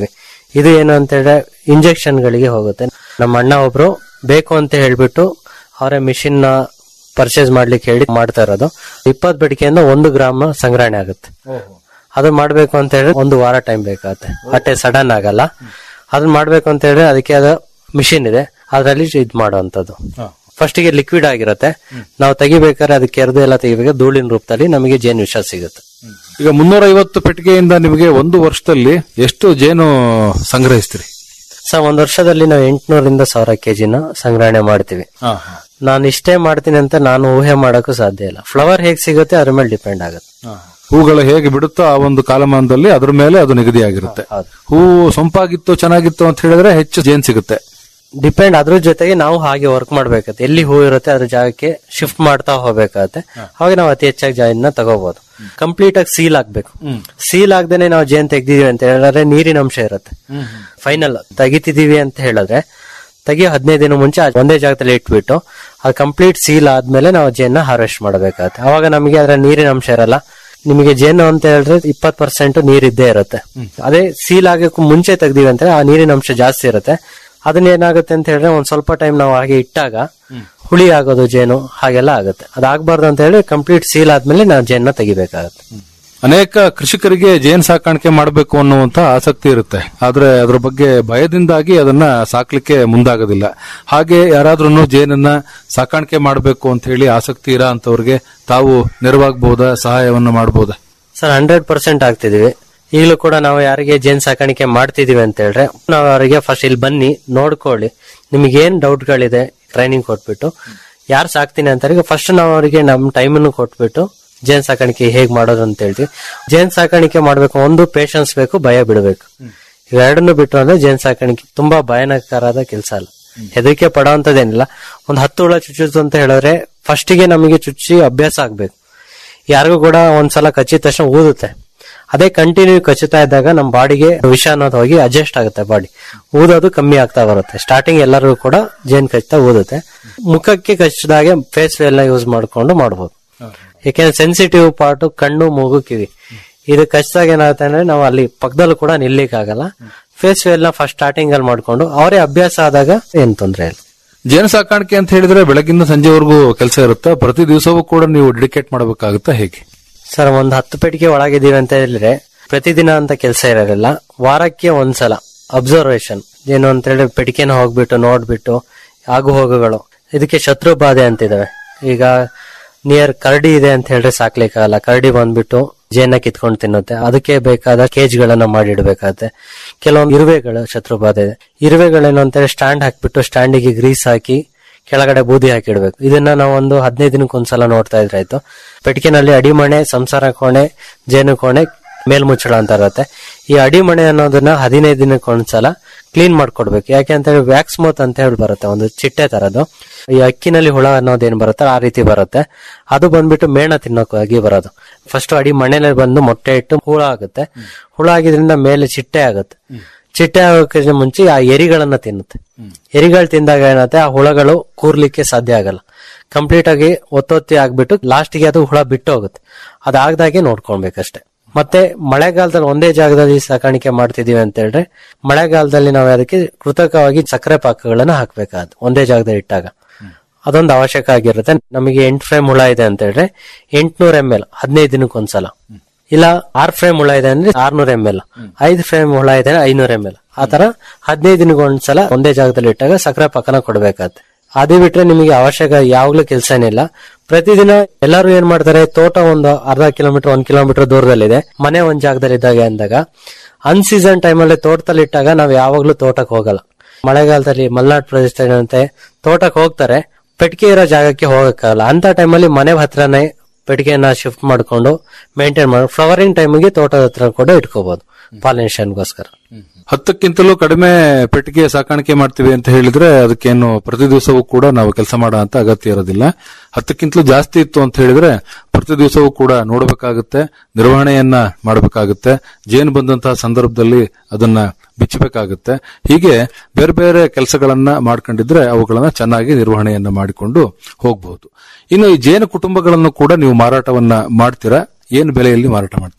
ಇದು ಏನು ಅಂತ ಹೇಳಿದ್ರೆ ಇಂಜೆಕ್ಷನ್ ಗಳಿಗೆ ಹೋಗುತ್ತೆ ನಮ್ಮ ಅಣ್ಣ ಒಬ್ರು ಬೇಕು ಅಂತ ಹೇಳ್ಬಿಟ್ಟು ಅವರೇ ಮಿಷಿನ್ ನ ಪರ್ಚೇಸ್ ಮಾಡ್ಲಿಕ್ಕೆ ಹೇಳಿ ಮಾಡ್ತಾ ಇರೋದು ಇಪ್ಪತ್ ಬೆಡಿಕೆಯಿಂದ ಒಂದು ಗ್ರಾಮ್ ಸಂಗ್ರಹಣೆ ಆಗುತ್ತೆ ಅದು ಮಾಡ್ಬೇಕು ಅಂತ ಹೇಳಿದ್ರೆ ಒಂದು ವಾರ ಟೈಮ್ ಬೇಕಾಗುತ್ತೆ ಅಟ್ಟೆ ಸಡನ್ ಆಗಲ್ಲ ಅದನ್ನ ಮಾಡ್ಬೇಕು ಅಂತ ಹೇಳಿದ್ರೆ ಅದಕ್ಕೆ ಅದ ಮಿಷಿನ್ ಇದೆ ಅದರಲ್ಲಿ ಇದ್ ಮಾಡುವಂತದ್ದು ಫಸ್ಟ್ ಗೆ ಲಿಕ್ವಿಡ್ ಆಗಿರುತ್ತೆ ನಾವು ತೆಗಿಬೇಕಾದ್ರೆ ಅದಕ್ಕೆ ಎರ್ದು ಎಲ್ಲ ತೆಗಿಬೇಕಾದ್ರೆ ಧೂಳಿನ ರೂಪದಲ್ಲಿ ನಮಗೆ ಜೇನು ವಿಷ ಸಿಗುತ್ತೆ ಈಗ ಮುನ್ನೂರ ಐವತ್ತು ಪೆಟ್ಟಿಗೆಯಿಂದ ನಿಮಗೆ ಒಂದು ವರ್ಷದಲ್ಲಿ ಎಷ್ಟು ಜೇನು ಸಂಗ್ರಹಿಸ್ತೀರಿ ಸರ್ ಒಂದ್ ವರ್ಷದಲ್ಲಿ ನಾವು ಎಂಟ್ನೂರಿಂದ ಸಾವಿರ ಕೆಜಿನ ಸಂಗ್ರಹಣೆ ಮಾಡ್ತೀವಿ ನಾನು ಇಷ್ಟೇ ಮಾಡ್ತೀನಿ ಅಂತ ನಾನು ಊಹೆ ಮಾಡಕ್ಕೂ ಸಾಧ್ಯ ಇಲ್ಲ ಫ್ಲವರ್ ಹೇಗ್ ಸಿಗುತ್ತೆ ಅದ್ರ ಮೇಲೆ ಡಿಪೆಂಡ್ ಆಗುತ್ತೆ ಹೂಗಳು ಹೇಗೆ ಬಿಡುತ್ತೋ ಆ ಒಂದು ಕಾಲಮಾನದಲ್ಲಿ ಅದ್ರ ಮೇಲೆ ಅದು ನಿಗದಿಯಾಗಿರುತ್ತೆ ಹೌದು. ಹೂವು ಸೊಂಪಾಗಿತ್ತು ಚೆನ್ನಾಗಿತ್ತು ಅಂತ ಹೇಳಿದ್ರೆ ಹೆಚ್ಚು ಜೇನ್ ಸಿಗುತ್ತೆ ಡಿಪೆಂಡ್ ಅದ್ರ ಜೊತೆಗೆ ನಾವು ಹಾಗೆ ವರ್ಕ್ ಮಾಡ್ಬೇಕಾಗತ್ತೆ ಎಲ್ಲಿ ಹೂ ಇರುತ್ತೆ ಅದ್ರ ಜಾಗಕ್ಕೆ ಶಿಫ್ಟ್ ಮಾಡ್ತಾ ಹೋಗ್ಬೇಕಾಗತ್ತೆ ಅವಾಗ ನಾವು ಅತಿ ಹೆಚ್ಚಾಗಿ ಜೇನ್ನ ತಗೋಬಹುದು ಕಂಪ್ಲೀಟ್ ಆಗಿ ಸೀಲ್ ಆಗ್ಬೇಕು ಸೀಲ್ ಆಗ್ದೇನೆ ನಾವು ಜೇನ್ ತೆಗ್ದಿದೀವಿ ಅಂತ ಹೇಳಿದ್ರೆ ನೀರಿನ ಅಂಶ ಇರುತ್ತೆ ಫೈನಲ್ ತೆಗಿತಿದೀವಿ ಅಂತ ಹೇಳಿದ್ರೆ ತೆಗಿಯೋ ಹದಿನೈದು ದಿನ ಮುಂಚೆ ಅದ್ ಒಂದೇ ಜಾಗದಲ್ಲಿ ಇಟ್ಬಿಟ್ಟು ಅದು ಕಂಪ್ಲೀಟ್ ಸೀಲ್ ಆದ್ಮೇಲೆ ನಾವು ಜೇನ್ನ ಹಾರ್ವೆಸ್ಟ್ ಮಾಡಬೇಕಾಗತ್ತೆ ಅವಾಗ ನಮಗೆ ಅದರ ನೀರಿನ ಅಂಶ ಇರಲ್ಲ ನಿಮಗೆ ಜೇನು ಅಂತ ಹೇಳಿದ್ರೆ ಇಪ್ಪತ್ ಪರ್ಸೆಂಟ್ ನೀರಿದ್ದೇ ಇರುತ್ತೆ ಅದೇ ಸೀಲ್ ಆಗಕ್ಕೂ ಮುಂಚೆ ತೆಗ್ದಿವಿ ಅಂತ ಆ ನೀರಿನ ಅಂಶ ಜಾಸ್ತಿ ಇರುತ್ತೆ ಅದನ್ನ ಏನಾಗುತ್ತೆ ಅಂತ ಹೇಳಿದ್ರೆ ಒಂದ್ ಸ್ವಲ್ಪ ಟೈಮ್ ನಾವು ಹಾಗೆ ಇಟ್ಟಾಗ ಹುಳಿ ಆಗೋದು ಜೇನು ಹಾಗೆಲ್ಲ ಆಗುತ್ತೆ ಅದಾಗಬಾರ್ದು ಅಂತ ಹೇಳಿ ಕಂಪ್ಲೀಟ್ ಸೀಲ್ ಆದ್ಮೇಲೆ ನಾವು ಜೇನ್ನ ತೆಗಿಬೇಕಾಗತ್ತೆ ಅನೇಕ ಕೃಷಿಕರಿಗೆ ಜೇನ್ ಸಾಕಾಣಿಕೆ ಮಾಡಬೇಕು ಅನ್ನುವಂತ ಆಸಕ್ತಿ ಇರುತ್ತೆ ಆದ್ರೆ ಅದ್ರ ಬಗ್ಗೆ ಭಯದಿಂದಾಗಿ ಅದನ್ನ ಸಾಕ್ಲಿಕ್ಕೆ ಮುಂದಾಗೋದಿಲ್ಲ ಹಾಗೆ ಯಾರಾದ್ರೂ ಜೇನನ್ನ ಸಾಕಾಣಿಕೆ ಮಾಡಬೇಕು ಅಂತ ಹೇಳಿ ಆಸಕ್ತಿ ಇರೋ ಅಂತವ್ರಿಗೆ ತಾವು ನೆರವಾಗಬಹುದಾ ಸಹಾಯವನ್ನ ಮಾಡಬಹುದಾ ಸರ್ ಹಂಡ್ರೆಡ್ ಪರ್ಸೆಂಟ್ ಆಗ್ತಿದೀವಿ ಈಗಲೂ ಕೂಡ ನಾವು ಯಾರಿಗೆ ಜೇನ್ ಸಾಕಾಣಿಕೆ ಮಾಡ್ತಿದೀವಿ ಅಂತ ಹೇಳಿದ್ರೆ ನಾವು ಅವರಿಗೆ ಫಸ್ಟ್ ಇಲ್ಲಿ ಬನ್ನಿ ನೋಡ್ಕೊಳ್ಳಿ ನಿಮ್ಗೆ ಏನ್ ಡೌಟ್ಗಳಿದೆ ಟ್ರೈನಿಂಗ್ ಕೊಟ್ಬಿಟ್ಟು ಯಾರು ಸಾಕ್ತೀನಿ ಅಂತಾರೆ ಫಸ್ಟ್ ನಾವು ಅವರಿಗೆ ನಮ್ಮ ಟೈಮನ್ನು ಕೊಟ್ಬಿಟ್ಟು ಜೇನ್ ಸಾಕಾಣಿಕೆ ಹೇಗ್ ಮಾಡೋದು ಅಂತ ಹೇಳ್ತೀವಿ ಜೇನ್ ಸಾಕಾಣಿಕೆ ಮಾಡ್ಬೇಕು ಒಂದು ಪೇಶನ್ಸ್ ಬೇಕು ಭಯ ಬಿಡಬೇಕು ಇವೆರಡನ್ನು ಬಿಟ್ಟು ಅಂದ್ರೆ ಜೇನ್ ಸಾಕಾಣಿಕೆ ತುಂಬಾ ಭಯಾನಕರಾದ ಕೆಲಸ ಅಲ್ಲ ಹೆದರಿಕೆ ಪಡೋಂಥದ್ದೇನಿಲ್ಲ ಒಂದ್ ಹತ್ತು ಹುಳ ಚುಚ್ಚಿತು ಅಂತ ಹೇಳಿದ್ರೆ ಫಸ್ಟಿಗೆ ನಮಗೆ ಚುಚ್ಚಿ ಅಭ್ಯಾಸ ಆಗ್ಬೇಕು ಯಾರಿಗೂ ಕೂಡ ಒಂದ್ಸಲ ಕಚ್ಚಿದ ತಕ್ಷಣ ಊದುತ್ತೆ ಅದೇ ಕಂಟಿನ್ಯೂ ಕಚ್ಚುತ್ತಾ ಇದ್ದಾಗ ನಮ್ಮ ಬಾಡಿಗೆ ವಿಷ ಅನ್ನೋದು ಹೋಗಿ ಅಡ್ಜಸ್ಟ್ ಆಗುತ್ತೆ ಬಾಡಿ ಊದೋದು ಕಮ್ಮಿ ಆಗ್ತಾ ಬರುತ್ತೆ ಸ್ಟಾರ್ಟಿಂಗ್ ಎಲ್ಲರಿಗೂ ಕೂಡ ಜೇನ್ ಕಚ್ತಾ ಊದುತ್ತೆ ಮುಖಕ್ಕೆ ಕಚ್ಚಿದಾಗೆ ಫೇಸ್ ವೇಲ್ ನ ಯೂಸ್ ಮಾಡ್ಕೊಂಡು ಮಾಡ್ಬೋದು ಯಾಕೆಂದ್ರೆ ಸೆನ್ಸಿಟಿವ್ ಪಾರ್ಟ್ ಕಣ್ಣು ಮೂಗು ಕಿವಿ ಇದು ಕಚ್ಚಿದಾಗ ಏನಾಗುತ್ತೆ ಅಂದ್ರೆ ನಾವು ಅಲ್ಲಿ ಪಕ್ಕದಲ್ಲೂ ಕೂಡ ನಿಲ್ಲಿಕ್ ಆಗಲ್ಲ ಫೇಸ್ ವೇಲ್ ನ ಫಸ್ಟ್ ಸ್ಟಾರ್ಟಿಂಗ್ ಅಲ್ಲಿ ಮಾಡ್ಕೊಂಡು ಅವರೇ ಅಭ್ಯಾಸ ಆದಾಗ ಏನ್ ತೊಂದ್ರೆ ಇಲ್ಲ ಜೇನು ಸಾಕಾಣಿಕೆ ಅಂತ ಹೇಳಿದ್ರೆ ಬೆಳಗಿಂದ ಸಂಜೆವರೆಗೂ ಕೆಲಸ ಇರುತ್ತೆ ಪ್ರತಿ ದಿವಸವೂ ಕೂಡ ನೀವು ಡೆಡಿಕೇಟ್ ಮಾಡಬೇಕಾಗುತ್ತಾ ಹೇಗೆ ಸರ್ ಒಂದ್ ಹತ್ತು ಪೆಟ್ಟಿಗೆ ಒಳಗಿದೀವಿ ಅಂತ ಹೇಳಿದ್ರೆ ಪ್ರತಿದಿನ ಅಂತ ಕೆಲಸ ಇರೋದಿಲ್ಲ ವಾರಕ್ಕೆ ಒಂದ್ಸಲ ಅಬ್ಸರ್ವೇಷನ್ ಏನು ಅಂತ ಹೇಳಿದ್ರೆ ಪೆಟ್ಟಿಗೆನ ಹೋಗ್ಬಿಟ್ಟು ನೋಡ್ಬಿಟ್ಟು ಆಗು ಹೋಗುಗಳು ಇದಕ್ಕೆ ಶತ್ರು ಬಾಧೆ ಅಂತಿದಾವೆ ಈಗ ನಿಯರ್ ಕರಡಿ ಇದೆ ಅಂತ ಹೇಳಿದ್ರೆ ಸಾಕ್ಲಿಕ್ಕಾಗಲ್ಲ ಕರಡಿ ಬಂದ್ಬಿಟ್ಟು ಜೇನ ಕಿತ್ಕೊಂಡು ತಿನ್ನುತ್ತೆ ಅದಕ್ಕೆ ಬೇಕಾದ ಕೇಜ್ ಗಳನ್ನ ಮಾಡಿಡ್ಬೇಕಾಗತ್ತೆ ಕೆಲವೊಂದು ಇರುವೆಗಳು ಶತ್ರು ಬಾಧೆ ಇದೆ ಇರುವೆಗಳೇನು ಅಂತ ಹೇಳಿ ಸ್ಟ್ಯಾಂಡ್ ಹಾಕ್ಬಿಟ್ಟು ಸ್ಟ್ಯಾಂಡಿಗೆ ಗ್ರೀಸ್ ಹಾಕಿ ಕೆಳಗಡೆ ಬೂದಿ ಹಾಕಿಡ್ಬೇಕು ಇದನ್ನ ನಾವು ಒಂದು ಹದಿನೈದು ದಿನಕ್ಕೆ ಒಂದ್ಸಲ ನೋಡ್ತಾ ಇದ್ರೆ ಆಯ್ತು ಪೆಟ್ಟಿಗೆನಲ್ಲಿ ಅಡಿಮಣೆ ಸಂಸಾರ ಕೋಣೆ ಜೇನು ಕೋಣೆ ಮೇಲ್ಮುಚ್ಚಳ ಅಂತ ಇರುತ್ತೆ ಈ ಅಡಿಮಣೆ ಅನ್ನೋದನ್ನ ಹದಿನೈದು ದಿನಕ್ಕೆ ಒಂದ್ಸಲ ಕ್ಲೀನ್ ಮಾಡ್ಕೊಡ್ಬೇಕು ಯಾಕೆ ಅಂತ ಹೇಳಿ ವ್ಯಾಕ್ಸ್ ಮೌತ್ ಅಂತ ಹೇಳಿ ಬರುತ್ತೆ ಒಂದು ಚಿಟ್ಟೆ ತರದು ಈ ಅಕ್ಕಿನಲ್ಲಿ ಹುಳ ಅನ್ನೋದೇನ್ ಬರುತ್ತೆ ಆ ರೀತಿ ಬರುತ್ತೆ ಅದು ಬಂದ್ಬಿಟ್ಟು ಮೇಣ ತಿನ್ನೋಕ್ಕಾಗಿ ಬರೋದು ಫಸ್ಟ್ ಅಡಿ ಮಣ್ಣೆಲೆ ಬಂದು ಮೊಟ್ಟೆ ಇಟ್ಟು ಹುಳ ಆಗುತ್ತೆ ಹುಳ ಆಗಿದ್ರಿಂದ ಮೇಲೆ ಚಿಟ್ಟೆ ಆಗುತ್ತೆ ಚಿಟ್ಟೆ ಆಗೋಕೆ ಮುಂಚೆ ಆ ಎರಿಗಳನ್ನ ತಿನ್ನುತ್ತೆ ಎರಿಗಳು ತಿಂದಾಗ ಏನತ್ತೆ ಆ ಹುಳಗಳು ಕೂರ್ಲಿಕ್ಕೆ ಸಾಧ್ಯ ಆಗಲ್ಲ ಕಂಪ್ಲೀಟ್ ಆಗಿ ಒತ್ತೊತ್ತಿ ಆಗ್ಬಿಟ್ಟು ಲಾಸ್ಟ್ಗೆ ಅದು ಹುಳ ಬಿಟ್ಟು ಹೋಗುತ್ತೆ ಅದಾಗದಾಗೆ ನೋಡ್ಕೊಳ್ಬೇಕಷ್ಟೇ ಮತ್ತೆ ಮಳೆಗಾಲದಲ್ಲಿ ಒಂದೇ ಜಾಗದಲ್ಲಿ ಸಾಕಾಣಿಕೆ ಮಾಡ್ತಿದೀವಿ ಅಂತ ಹೇಳಿದ್ರೆ ಮಳೆಗಾಲದಲ್ಲಿ ನಾವು ಅದಕ್ಕೆ ಕೃತಕವಾಗಿ ಸಕ್ಕರೆ ಪಾಕಗಳನ್ನ ಹಾಕ್ಬೇಕಾದ್ ಒಂದೇ ಜಾಗದಲ್ಲಿ ಇಟ್ಟಾಗ ಅದೊಂದು ಅವಶ್ಯಕ ಆಗಿರುತ್ತೆ ನಮಗೆ ಎಂಟ್ ಫ್ರೇಮ್ ಹುಳ ಇದೆ ಅಂತ ಹೇಳಿದ್ರೆ ಎಂಟ್ನೂರ್ ಎಂ ಎಲ್ ಹದಿನೈದು ದಿನಕ್ಕೆ ಒಂದ್ಸಲ ಇಲ್ಲ ಆರ್ ಫ್ರೇಮ್ ಹುಳ ಇದೆ ಅಂದ್ರೆ ಆರ್ನೂರ್ ಎಂ ಎಲ್ ಐದು ಫ್ರೇಮ್ ಹುಳ ಇದೆ ಅಂದ್ರೆ ಐನೂರ್ ಎಂ ಎಲ್ ಆತರ ಹದಿನೈದು ದಿನಕ್ಕೆ ಒಂದ್ಸಲ ಒಂದೇ ಜಾಗದಲ್ಲಿ ಇಟ್ಟಾಗ ಸಕ್ಕರೆ ಪಾಕನ ಕೊಡ್ಬೇಕಾಗತ್ತೆ ಅದೇ ಬಿಟ್ರೆ ನಿಮಗೆ ಅವಶ್ಯಕ ಯಾವಾಗ್ಲೂ ಕೆಲಸ ಏನಿಲ್ಲ ಪ್ರತಿದಿನ ಎಲ್ಲರೂ ಏನ್ ಮಾಡ್ತಾರೆ ತೋಟ ಒಂದು ಅರ್ಧ ಕಿಲೋಮೀಟರ್ ಒಂದ್ ಕಿಲೋಮೀಟರ್ ದೂರದಲ್ಲಿದೆ ಮನೆ ಒಂದ್ ಜಾಗದಲ್ಲಿ ಇದ್ದಾಗ ಅಂದಾಗ ಅನ್ ಸೀಸನ್ ಟೈಮಲ್ಲಿ ತೋಟದಲ್ಲಿ ಇಟ್ಟಾಗ ನಾವ್ ಯಾವಾಗ್ಲೂ ತೋಟಕ್ಕೆ ಹೋಗಲ್ಲ ಮಳೆಗಾಲದಲ್ಲಿ ಮಲೆನಾಡು ಪ್ರದೇಶದಲ್ಲಿ ಏನಂತೆ ತೋಟಕ್ಕೆ ಹೋಗ್ತಾರೆ ಪೆಟ್ಟಿಗೆ ಇರೋ ಜಾಗಕ್ಕೆ ಹೋಗಕ್ಕಾಗಲ್ಲ ಅಂತ ಟೈಮಲ್ಲಿ ಮನೆ ಹತ್ರನೇ ಪೆಟ್ಟಿಗೆನ ಶಿಫ್ಟ್ ಮಾಡ್ಕೊಂಡು ಮೇಂಟೈನ್ ಮಾಡಿ ಫ್ಲವರಿಂಗ್ ಟೈಮಿಗೆ ತೋಟದ ಹತ್ರ ಕೂಡ ಇಟ್ಕೋಬಹುದು ಪಾಲಿನೇಷನ್ಗೋಸ್ಕರ ಹತ್ತಕ್ಕಿಂತಲೂ ಕಡಿಮೆ ಪೆಟ್ಟಿಗೆ ಸಾಕಾಣಿಕೆ ಮಾಡ್ತೀವಿ ಅಂತ ಹೇಳಿದ್ರೆ ಅದಕ್ಕೇನು ಪ್ರತಿ ದಿವಸವೂ ಕೂಡ ನಾವು ಕೆಲಸ ಮಾಡೋ ಅಂತ ಅಗತ್ಯ ಇರೋದಿಲ್ಲ ಹತ್ತಕ್ಕಿಂತಲೂ ಜಾಸ್ತಿ ಇತ್ತು ಅಂತ ಹೇಳಿದ್ರೆ ಪ್ರತಿ ದಿವಸವೂ ಕೂಡ ನೋಡಬೇಕಾಗುತ್ತೆ ನಿರ್ವಹಣೆಯನ್ನ ಮಾಡಬೇಕಾಗುತ್ತೆ ಜೇನು ಬಂದಂತಹ ಸಂದರ್ಭದಲ್ಲಿ ಅದನ್ನ ಬಿಚ್ಚಬೇಕಾಗುತ್ತೆ ಹೀಗೆ ಬೇರೆ ಬೇರೆ ಕೆಲಸಗಳನ್ನ ಮಾಡ್ಕೊಂಡಿದ್ರೆ ಅವುಗಳನ್ನ ಚೆನ್ನಾಗಿ ನಿರ್ವಹಣೆಯನ್ನ ಮಾಡಿಕೊಂಡು ಹೋಗಬಹುದು ಇನ್ನು ಈ ಜೇನು ಕುಟುಂಬಗಳನ್ನು ಕೂಡ ನೀವು ಮಾರಾಟವನ್ನ ಮಾಡ್ತೀರಾ ಏನು ಬೆಲೆಯಲ್ಲಿ ಮಾರಾಟ ಮಾಡ್ತೀರಿ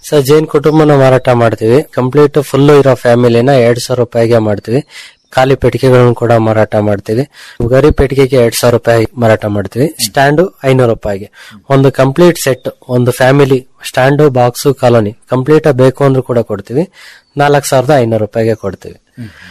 ಸರ್ ಜೈನ್ ಕುಟುಂಬನ ಮಾರಾಟ ಮಾಡ್ತೀವಿ ಕಂಪ್ಲೀಟ್ ಫುಲ್ ಇರೋ ಫ್ಯಾಮಿಲಿನ ಎರಡ್ ಸಾವಿರ ರೂಪಾಯಿಗೆ ಮಾಡ್ತೀವಿ ಖಾಲಿ ಪೆಟ್ಟಿಗೆಗಳನ್ನು ಕೂಡ ಮಾರಾಟ ಮಾಡ್ತೀವಿ ಗರಿ ಪೆಟ್ಟಿಗೆಗೆ ಎರಡ್ ಸಾವಿರ ರೂಪಾಯಿ ಮಾರಾಟ ಮಾಡ್ತೀವಿ ಸ್ಟ್ಯಾಂಡು ಐನೂರು ರೂಪಾಯಿಗೆ ಒಂದು ಕಂಪ್ಲೀಟ್ ಸೆಟ್ ಒಂದು family stand box colony complete ಬೇಕು ಅಂದ್ರೂ ಕೂಡ ಕೊಡ್ತೀವಿ ನಾಲ್ಕು ಸಾವಿರದ ಐನೂರು ರೂಪಾಯಿಗೆ ಕೊಡ್ತೀವಿ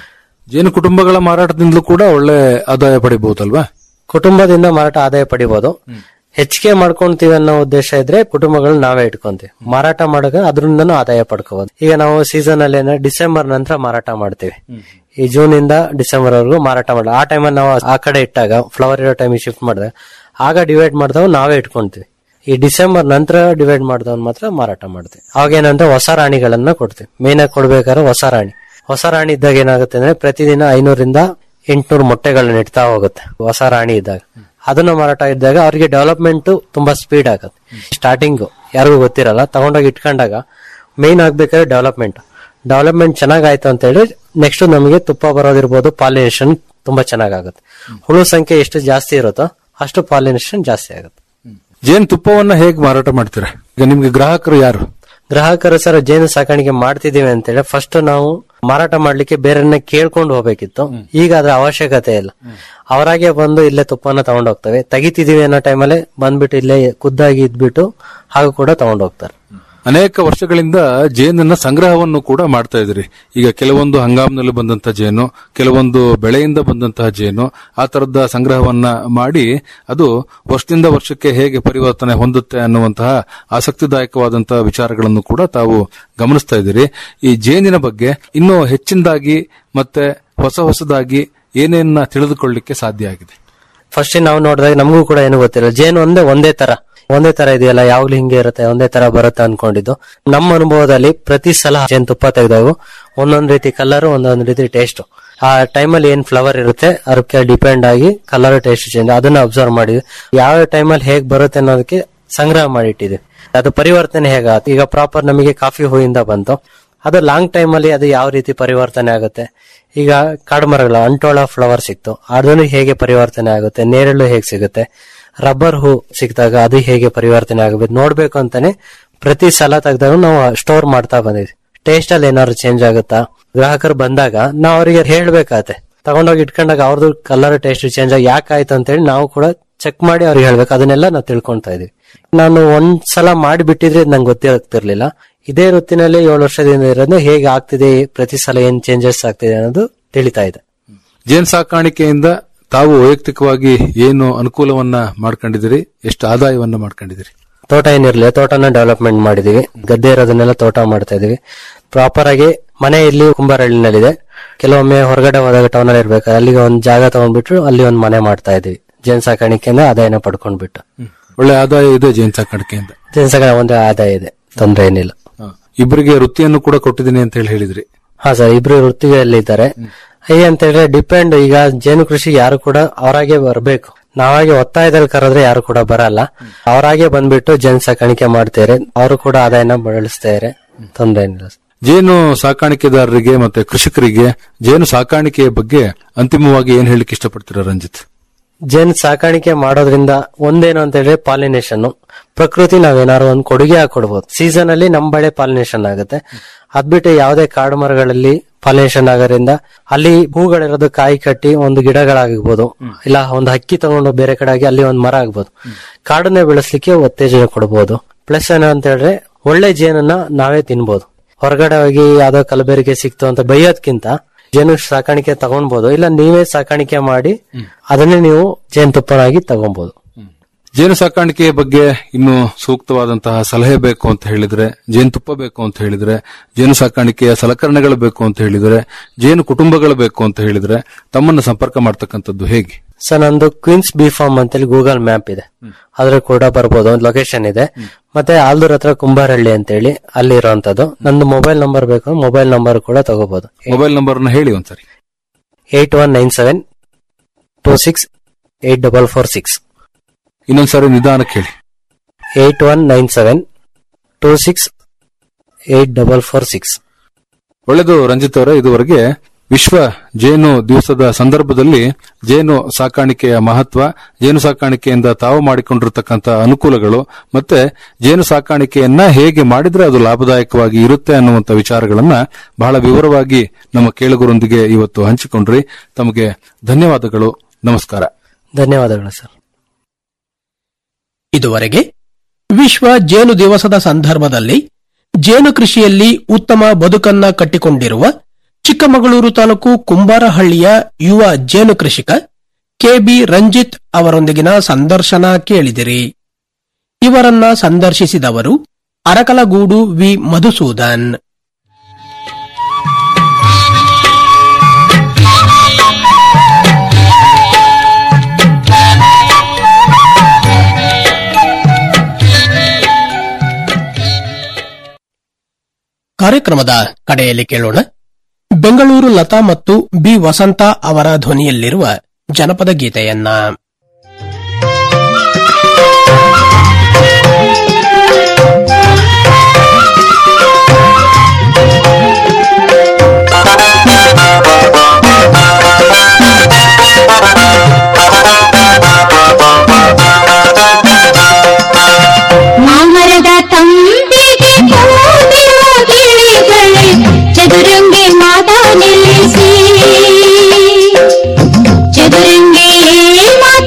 ಜೇನು ಕುಟುಂಬಗಳ ಮಾರಾಟದಿಂದಲೂ ಕೂಡ ಒಳ್ಳೆ ಆದಾಯ ಪಡಿಬಹುದಲ್ವಾ ಕುಟುಂಬದಿಂದ ಮಾರಾಟ ಆದಾಯ ಪಡಿಬಹುದು ಹೆಚ್ಚಿಗೆ ಮಾಡ್ಕೊಂತೀವಿ ಅನ್ನೋ ಉದ್ದೇಶ ಇದ್ರೆ ಕುಟುಂಬಗಳನ್ನ ನಾವೇ ಇಟ್ಕೊಂತೀವಿ ಮಾರಾಟ ಮಾಡಾಗ ಅದರಿಂದನೂ ಆದಾಯ ಪಡ್ಕೋಬಹುದು ಈಗ ನಾವು ಸೀಸನ್ ಅಲ್ಲಿ ಏನೋ ಡಿಸೆಂಬರ್ ನಂತರ ಮಾರಾಟ ಮಾಡ್ತೀವಿ ಈ ಜೂನ್ ಇಂದ ಡಿಸೆಂಬರ್ ವರೆಗೂ ಮಾರಾಟ ಮಾಡ ಆ ಟೈಮಲ್ಲಿ ನಾವು ಆ ಕಡೆ ಇಟ್ಟಾಗ ಫ್ಲವರ್ ಇರೋ ಟೈಮಿಗೆ ಶಿಫ್ಟ್ ಮಾಡಿದಾಗ ಆಗ ಡಿವೈಡ್ ಮಾಡಿದವ್ ನಾವೇ ಇಟ್ಕೊಂತೀವಿ ಈ ಡಿಸೆಂಬರ್ ನಂತರ ಡಿವೈಡ್ ಮಾಡಿದವನ್ ಮಾತ್ರ ಮಾರಾಟ ಮಾಡ್ತೀವಿ ಅವಾಗ ಏನಂದ್ರೆ ಹೊಸ ರಾಣಿಗಳನ್ನ ಕೊಡ್ತೀವಿ ಮೇನ್ ಆಗಿ ಕೊಡ್ಬೇಕಾದ್ರೆ ಹೊಸ ರಾಣಿ ಹೊಸ ರಾಣಿ ಇದ್ದಾಗ ಏನಾಗುತ್ತೆ ಅಂದ್ರೆ ಪ್ರತಿದಿನ ಐನೂರಿಂದ ಎಂಟ್ನೂರು ಮೊಟ್ಟೆಗಳನ್ನ ಇಡ್ತಾ ಹೋಗುತ್ತೆ ಹೊಸ ರಾಣಿ ಇದ್ದಾಗ ಅದನ್ನ ಮಾರಾಟ ಇದ್ದಾಗ ಅವರಿಗೆ ಡೆವಲಪ್ಮೆಂಟ್ ತುಂಬಾ ಸ್ಪೀಡ್ ಆಗುತ್ತೆ ಸ್ಟಾರ್ಟಿಂಗ್ ಯಾರಿಗೂ ಗೊತ್ತಿರಲ್ಲ ತಗೊಂಡೋಗಿ ಇಟ್ಕೊಂಡಾಗ ಮೇನ್ ಆಗ್ಬೇಕಾದ್ರೆ ಡೆವಲಪ್ಮೆಂಟ್ ಡೆವಲಪ್ಮೆಂಟ್ ಚೆನ್ನಾಗಾಯ್ತು ಅಂತ ಹೇಳಿ ನೆಕ್ಸ್ಟ್ ನಮಗೆ ತುಪ್ಪ ಬರೋದಿರ್ಬೋದು ಪಾಲಿನೇಷನ್ ತುಂಬಾ ಚೆನ್ನಾಗಾಗುತ್ತೆ ಹುಳು ಸಂಖ್ಯೆ ಎಷ್ಟು ಜಾಸ್ತಿ ಇರುತ್ತೋ ಅಷ್ಟು ಪಾಲಿನೇಷನ್ ಜಾಸ್ತಿ ಆಗುತ್ತೆ ಜೇನು ತುಪ್ಪವನ್ನ ಹೇಗೆ ಮಾರಾಟ ಮಾಡ್ತೀರಾ ಈಗ ನಿಮ್ಗೆ ಗ್ರಾಹಕರು ಯಾರು ಗ್ರಾಹಕರು ಸರ್ ಜೇನು ಸಾಕಾಣಿಕೆ ಮಾಡ್ತಿದೀವಿ ಅಂತೇಳಿ ಫಸ್ಟ್ ನಾವು ಮಾರಾಟ ಮಾಡ್ಲಿಕ್ಕೆ ಬೇರೆಯನ್ನ ಕೇಳ್ಕೊಂಡು ಹೋಗ್ಬೇಕಿತ್ತು ಈಗ ಅದ್ರ ಅವಶ್ಯಕತೆ ಇಲ್ಲ ಅವರಾಗೆ ಬಂದು ಇಲ್ಲೇ ತುಪ್ಪನ ತಗೊಂಡ್ ಹೋಗ್ತವೆ ತೆಗಿತಿದೀವಿ ಅನ್ನೋ ಟೈಮಲ್ಲೇ ಬಂದ್ಬಿಟ್ಟು ಇಲ್ಲೇ ಖುದ್ದಾಗಿ ಇದ್ಬಿಟ್ಟು ಹಾಗೂ ಕೂಡ ತಗೊಂಡ್ ಹೋಗ್ತಾರೆ ಅನೇಕ ವರ್ಷಗಳಿಂದ ಜೇನನ್ನ ಸಂಗ್ರಹವನ್ನು ಕೂಡ ಮಾಡ್ತಾ ಇದ್ರಿ ಈಗ ಕೆಲವೊಂದು ಹಂಗಾಮಿನಲ್ಲಿ ಬಂದಂತಹ ಜೇನು ಕೆಲವೊಂದು ಬೆಳೆಯಿಂದ ಬಂದಂತಹ ಜೇನು ಆ ತರದ ಸಂಗ್ರಹವನ್ನ ಮಾಡಿ ಅದು ವರ್ಷದಿಂದ ವರ್ಷಕ್ಕೆ ಹೇಗೆ ಪರಿವರ್ತನೆ ಹೊಂದುತ್ತೆ ಅನ್ನುವಂತಹ ಆಸಕ್ತಿದಾಯಕವಾದಂತಹ ವಿಚಾರಗಳನ್ನು ಕೂಡ ತಾವು ಗಮನಿಸ್ತಾ ಇದ್ದೀರಿ ಈ ಜೇನಿನ ಬಗ್ಗೆ ಇನ್ನೂ ಹೆಚ್ಚಿನದಾಗಿ ಮತ್ತೆ ಹೊಸ ಹೊಸದಾಗಿ ಏನೇನ ತಿಳಿದುಕೊಳ್ಳಿಕ್ಕೆ ಸಾಧ್ಯ ಆಗಿದೆ ಫಸ್ಟ್ ನಾವು ನೋಡಿದಾಗ ನಮಗೂ ಕೂಡ ಏನು ಗೊತ್ತಿಲ್ಲ ಜೇನು ಒಂದೇ ಒಂದೇ ತರ ಒಂದೇ ತರ ಇದೆಯಲ್ಲ ಯಾವಾಗ್ಲೂ ಹಿಂಗೆ ಇರುತ್ತೆ ಒಂದೇ ತರ ಬರುತ್ತೆ ಅನ್ಕೊಂಡಿದ್ದು ನಮ್ಮ ಅನುಭವದಲ್ಲಿ ಪ್ರತಿ ಸಲ ಜೇನುತುಪ್ಪ ತೆಗೆದಾಗ ಒಂದೊಂದ್ ರೀತಿ ಕಲರ್ ಒಂದೊಂದ್ ರೀತಿ ಟೇಸ್ಟ್ ಆ ಟೈಮಲ್ಲಿ ಏನ್ ಫ್ಲವರ್ ಇರುತ್ತೆ ಅದಕ್ಕೆ ಡಿಪೆಂಡ್ ಆಗಿ ಕಲರ್ ಟೇಸ್ಟ್ ಚೇಂಜ್ ಅದನ್ನ ಅಬ್ಸರ್ವ್ ಮಾಡಿದ್ವಿ ಯಾವ ಟೈಮಲ್ಲಿ ಹೇಗ್ ಬರುತ್ತೆ ಅನ್ನೋದಕ್ಕೆ ಸಂಗ್ರಹ ಮಾಡಿಟ್ಟಿದ್ವಿ ಅದು ಪರಿವರ್ತನೆ ಹೇಗಾಗುತ್ತೆ ಈಗ ಪ್ರಾಪರ್ ನಮಗೆ ಕಾಫಿ ಹೂವಿಂದ ಬಂತು ಅದು ಲಾಂಗ್ ಟೈಮ್ ಅಲ್ಲಿ ಅದು ಯಾವ ರೀತಿ ಪರಿವರ್ತನೆ ಆಗುತ್ತೆ ಈಗ ಕಾಡುಮರಗಳ ಅಂಟೋಳ ಫ್ಲವರ್ ಸಿಕ್ತು ಅದನ್ನು ಹೇಗೆ ಪರಿವರ್ತನೆ ಆಗುತ್ತೆ ನೇರಳು ಹೇಗೆ ಸಿಗುತ್ತೆ ರಬ್ಬರ್ ಹೂ ಸಿಕ್ಕಿದಾಗ ಅದು ಹೇಗೆ ಪರಿವರ್ತನೆ ಆಗಬೇಕು ನೋಡ್ಬೇಕು ಅಂತಾನೆ ಪ್ರತಿ ಸಲ ತೆಗೆದಾಗ ನಾವು ಸ್ಟೋರ್ ಮಾಡ್ತಾ ಬಂದಿದ್ವಿ ಟೇಸ್ಟ್ ಅಲ್ಲಿ ಏನಾದ್ರು ಚೇಂಜ್ ಆಗುತ್ತಾ ಗ್ರಾಹಕರು ಬಂದಾಗ ನಾವು ಅವರಿಗೆ ಹೇಳ್ಬೇಕಾಗತ್ತೆ ತಗೊಂಡೋಗಿ ಇಟ್ಕೊಂಡಾಗ ಅವ್ರದ್ದು ಕಲರ್ ಟೇಸ್ಟ್ ಚೇಂಜ್ ಆಗಿ ಯಾಕಾಯ್ತು ಅಂತೇಳಿ ನಾವು ಕೂಡ ಚೆಕ್ ಮಾಡಿ ಅವ್ರಿಗೆ ಹೇಳ್ಬೇಕು ಅದನ್ನೆಲ್ಲ ನಾವು ತಿಳ್ಕೊಂತಾ ಇದೀವಿ ನಾನು ಒಂದ್ ಸಲ ಮಾಡಿಬಿಟ್ಟಿದ್ರೆ ನಂಗೆ ಗೊತ್ತಿರ್ತಿರ್ಲಿಲ್ಲ ಇದೇ ವೃತ್ತಿನಲ್ಲಿ ಏಳು ವರ್ಷದಿಂದ ಇರೋದು ಹೇಗೆ ಆಗ್ತಿದೆ ಪ್ರತಿ ಸಲ ಏನ್ ಚೇಂಜಸ್ ಆಗ್ತಿದೆ ಅನ್ನೋದು ತಿಳಿತಾ ಇದೆ ಜೇನು ಸಾಕಾಣಿಕೆಯಿಂದ ತಾವು ವೈಯಕ್ತಿಕವಾಗಿ ಏನು ಅನುಕೂಲವನ್ನ ಮಾಡ್ಕೊಂಡಿದ್ದೀರಿ ಎಷ್ಟು ಆದಾಯವನ್ನ ಮಾಡ್ಕೊಂಡಿದ್ದೀರಿ ತೋಟ ಏನಿರ್ಲಿಲ್ಲ ತೋಟನ ಡೆವಲಪ್ಮೆಂಟ್ ಮಾಡಿದೀವಿ ಗದ್ದೆ ಇರೋದನ್ನೆಲ್ಲ ತೋಟ ಮಾಡ್ತಾ ಇದೀವಿ ಪ್ರಾಪರ್ ಆಗಿ ಮನೆ ಇಲ್ಲಿ ಕುಂಬಾರಳ್ಳಿನಲ್ಲಿದೆ ಕೆಲವೊಮ್ಮೆ ಹೊರಗಡೆ ಹೋದಾಗ ಟೌನ್ ಅಲ್ಲಿ ಇರ್ಬೇಕು ಅಲ್ಲಿಗೆ ಒಂದ್ ಜಾಗ ತಗೊಂಡ್ಬಿಟ್ಟು ಅಲ್ಲಿ ಒಂದ್ ಮನೆ ಮಾಡ್ತಾ ಇದೀವಿ ಜೇನ್ ಸಾಕಾಣಿಕೆಯಿಂದ ಆದಾಯನ ಪಡ್ಕೊಂಡ್ಬಿಟ್ಟು ಒಳ್ಳೆ ಆದಾಯ ಇದೆ ಜೇನು ಸಾಕಾಣಿಕೆಯಿಂದ ಜೇನ್ ಸಾಕಾಣಿಕೆ ಒಂದು ಆದಾಯ ಇದೆ ತೊಂದ್ರೆ ಏನಿಲ್ಲ ಇಬ್ಬರಿಗೆ ವೃತ್ತಿಯನ್ನು ಕೂಡ ಕೊಟ್ಟಿದ್ದೀನಿ ಅಂತ ಹೇಳಿ ಹೇಳಿದ್ರಿ ಹಾ ಸರ್ ಇಬ್ರು ವೃತ್ತಿಯಲ್ಲಿ ಇದ್ದಾರೆ ಹೇಗೆ ಅಂತ ಹೇಳಿದ್ರೆ ಡಿಪೆಂಡ್ ಈಗ ಜೇನು ಕೃಷಿ ಯಾರು ಕೂಡ ಅವರಾಗೆ ಬರಬೇಕು ನಾವಾಗೆ ಒತ್ತಾಯದಲ್ಲಿ ಕರೆದ್ರೆ ಯಾರು ಕೂಡ ಬರಲ್ಲ ಅವರಾಗೆ ಬಂದ್ಬಿಟ್ಟು ಜೇನು ಸಾಕಾಣಿಕೆ ಮಾಡ್ತಾರೆ ಅವರು ಕೂಡ ಆದಾಯನ ಬಳಸ್ತಾರೆ ತೊಂದ್ರೆ ಏನಿಲ್ಲ ಸರ್. ಜೇನು ಸಾಕಾಣಿಕೆದಾರರಿಗೆ ಮತ್ತೆ ಕೃಷಿಕರಿಗೆ ಜೇನು ಸಾಕಾಣಿಕೆಯ ಬಗ್ಗೆ ಅಂತಿಮವಾಗಿ ಏನ್ ಹೇಳಲಿಕ್ಕೆ ಇಷ್ಟಪಡ್ತೀರಾ ರಂಜಿತ್ ಜೇನು ಸಾಕಾಣಿಕೆ ಮಾಡೋದ್ರಿಂದ ಒಂದೇನು ಅಂತ ಹೇಳಿದ್ರೆ ಪಾಲಿನೇಷನ್ ಪ್ರಕೃತಿ ನಾವೇನಾದ್ರು ಒಂದು ಕೊಡುಗೆ ಹಾಕೊಡ್ಬೋದು ಸೀಸನ್ ಅಲ್ಲಿ ನಮ್ ಬೆಳೆ ಪಾಲಿನೇಷನ್ ಆಗುತ್ತೆ ಅದ್ಬಿಟ್ಟು ಯಾವುದೇ ಕಾಡು ಮರಗಳಲ್ಲಿ ಪಾಲಿನೇಷನ್ ಆಗೋದ್ರಿಂದ ಅಲ್ಲಿ ಹೂಗಳಿರೋದು ಕಾಯಿ ಕಟ್ಟಿ ಒಂದು ಗಿಡಗಳಾಗಿರ್ಬೋದು ಇಲ್ಲ ಒಂದು ಹಕ್ಕಿ ತಗೊಂಡು ಬೇರೆ ಕಡೆ ಆಗಿ ಅಲ್ಲಿ ಒಂದು ಮರ ಆಗ್ಬೋದು ಕಾಡನ್ನೇ ಬೆಳೆಸ್ಲಿಕ್ಕೆ ಉತ್ತೇಜನ ಕೊಡಬಹುದು ಪ್ಲಸ್ ಏನು ಅಂತ ಹೇಳಿದ್ರೆ ಒಳ್ಳೆ ಜೇನನ್ನ ನಾವೇ ತಿನ್ಬೋದು ಹೊರಗಡೆ ಹೋಗಿ ಯಾವ್ದೋ ಕಲಬೆರಿಗೆ ಸಿಕ್ತು ಅಂತ ಬೈಯೋದ್ಕಿಂತ ಜೇನು ಸಾಕಾಣಿಕೆ ತಗೊಳ್ಬಹುದು ಇಲ್ಲ ನೀವೇ ಸಾಕಾಣಿಕೆ ಮಾಡಿ ಅದನ್ನೇ ನೀವು ಜೇನುತುಪ್ಪನಾಗಿ ತಗೊಬಹುದು ಜೇನು ಸಾಕಾಣಿಕೆಯ ಬಗ್ಗೆ ಇನ್ನು ಸೂಕ್ತವಾದಂತಹ ಸಲಹೆ ಬೇಕು ಅಂತ ಹೇಳಿದ್ರೆ ಜೇನುತುಪ್ಪ ಬೇಕು ಅಂತ ಹೇಳಿದ್ರೆ ಜೇನು ಸಾಕಾಣಿಕೆಯ ಸಲಕರಣೆಗಳು ಬೇಕು ಅಂತ ಹೇಳಿದ್ರೆ ಜೇನು ಕುಟುಂಬಗಳು ಬೇಕು ಅಂತ ಹೇಳಿದ್ರೆ ತಮ್ಮನ್ನ ಸಂಪರ್ಕ ಮಾಡ್ತಕ್ಕಂಥದ್ದು ಹೇಗೆ ಸರ್ ನಂದು ಕ್ವೀನ್ಸ್ ಬಿ ಫಾರ್ಮ್ ಅಂತೇಳಿ ಗೂಗಲ್ ಮ್ಯಾಪ್ ಇದೆ ಅದ್ರ ಕೂಡ ಬರ್ಬೋದು ಒಂದು ಲೊಕೇಶನ್ ಇದೆ ಮತ್ತೆ ಆಲ್ದೂರ್ ಹತ್ರ ಕುಂಬಾರಹಳ್ಳಿ ಅಂತೇಳಿ ಅಲ್ಲಿ ಇರುವಂತದ್ದು ನಂದು ಮೊಬೈಲ್ ನಂಬರ್ ಬೇಕು ಮೊಬೈಲ್ ನಂಬರ್ ಕೂಡ ತಗೋಬಹುದು ಮೊಬೈಲ್ ನಂಬರ್ನ ಹೇಳಿ ಒಂದ್ಸರಿ eight one nine seven two six eight double four six ಇನ್ನೊಂದ್ಸರಿ ನಿಧಾನಕ್ಕೆ ಹೇಳಿ eight one nine seven two six eight double four six ಒಳ್ಳೆದು ರಂಜಿತ್ ಅವರೇ ಇದುವರೆಗೆ ವಿಶ್ವ ಜೇನು ದಿವಸದ ಸಂದರ್ಭದಲ್ಲಿ ಜೇನು ಸಾಕಾಣಿಕೆಯ ಮಹತ್ವ ಜೇನು ಸಾಕಾಣಿಕೆಯಿಂದ ತಾವು ಮಾಡಿಕೊಂಡಿರತಕ್ಕಂತ ಅನುಕೂಲಗಳು ಮತ್ತೆ ಜೇನು ಸಾಕಾಣಿಕೆಯನ್ನ ಹೇಗೆ ಮಾಡಿದ್ರೆ ಅದು ಲಾಭದಾಯಕವಾಗಿ ಇರುತ್ತೆ ಅನ್ನುವಂತ ವಿಚಾರಗಳನ್ನ ಬಹಳ ವಿವರವಾಗಿ ನಮ್ಮ ಕೇಳುಗರೊಂದಿಗೆ ಇವತ್ತು ಹಂಚಿಕೊಂಡ್ರಿ ತಮಗೆ ಧನ್ಯವಾದಗಳು ನಮಸ್ಕಾರ ಧನ್ಯವಾದಗಳು ಸರ್ ಇದುವರೆಗೆ ವಿಶ್ವ ಜೇನು ದಿವಸದ ಸಂದರ್ಭದಲ್ಲಿ ಜೇನು ಕೃಷಿಯಲ್ಲಿ ಉತ್ತಮ ಬದುಕನ್ನ ಕಟ್ಟಿಕೊಂಡಿರುವ ಚಿಕ್ಕಮಗಳೂರು ತಾಲೂಕು ಕುಂಬಾರಹಳ್ಳಿಯ ಯುವ ಜೇನು ಕೃಷಿಕ ಕೆಬಿ ರಂಜಿತ್ ಅವರೊಂದಿಗಿನ ಸಂದರ್ಶನ ಕೇಳಿದಿರಿ ಇವರನ್ನ ಸಂದರ್ಶಿಸಿದವರು ಅರಕಲಗೂಡು ವಿ ಮಧುಸೂದನ್ ಕಾರ್ಯಕ್ರಮದ ಕಡೆಯಲ್ಲಿ ಕೇಳೋಣ ಬೆಂಗಳೂರು ಲತಾ ಮತ್ತು ಬಿ ವಸಂತ ಅವರ ಧ್ವನಿಯಲ್ಲಿರುವ ಜನಪದ ಗೀತೆಯನ್ನ ಮಾಮರದ ತಂಬಿಗೆ ಕೂತಿರುವ ಗಿಳಿಗಳೇ ಚದುರಂಗೆ ಮಾತಾ ನಿಲ್ಲಿಸಿ ಚದುರಂಗೆ ಮಾತಾ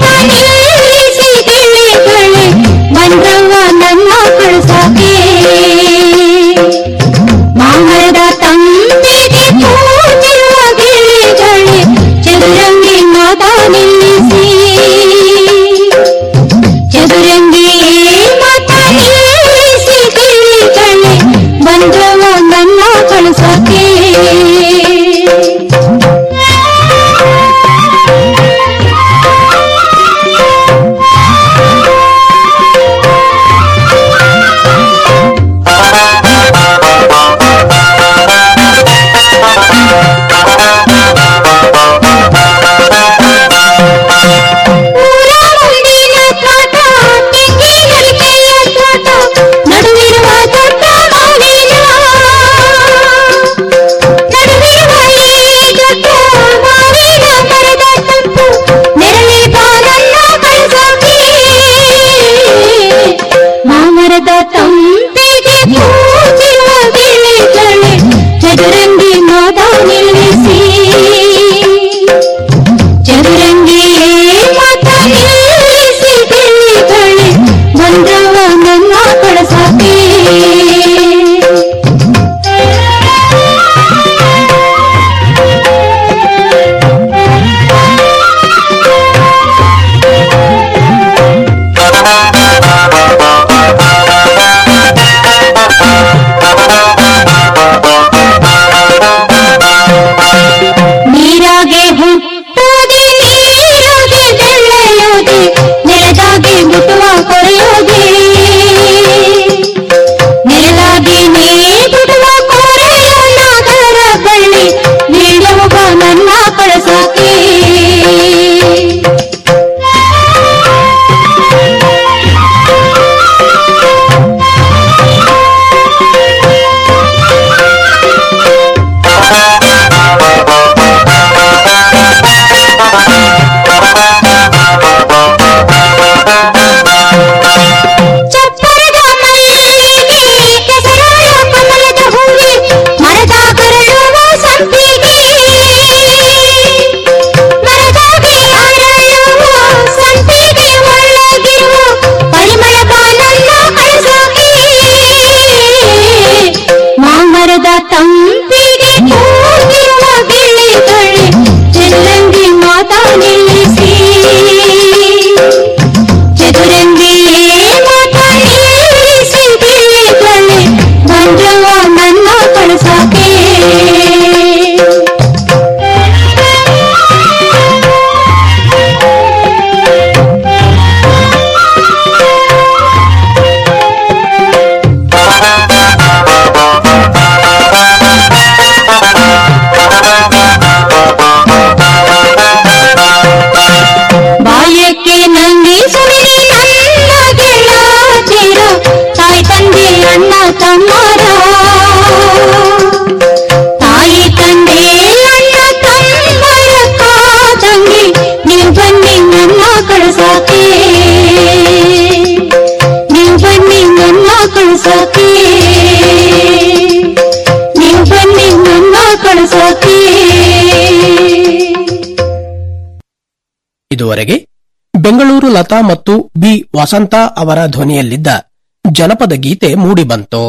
ಇದುವರೆಗೆ ಬೆಂಗಳೂರು ಲತಾ ಮತ್ತು ಬಿ ವಸಂತ ಅವರ ಧ್ವನಿಯಲ್ಲಿದ್ದ ಜನಪದ ಗೀತೆ ಮೂಡಿಬಂತು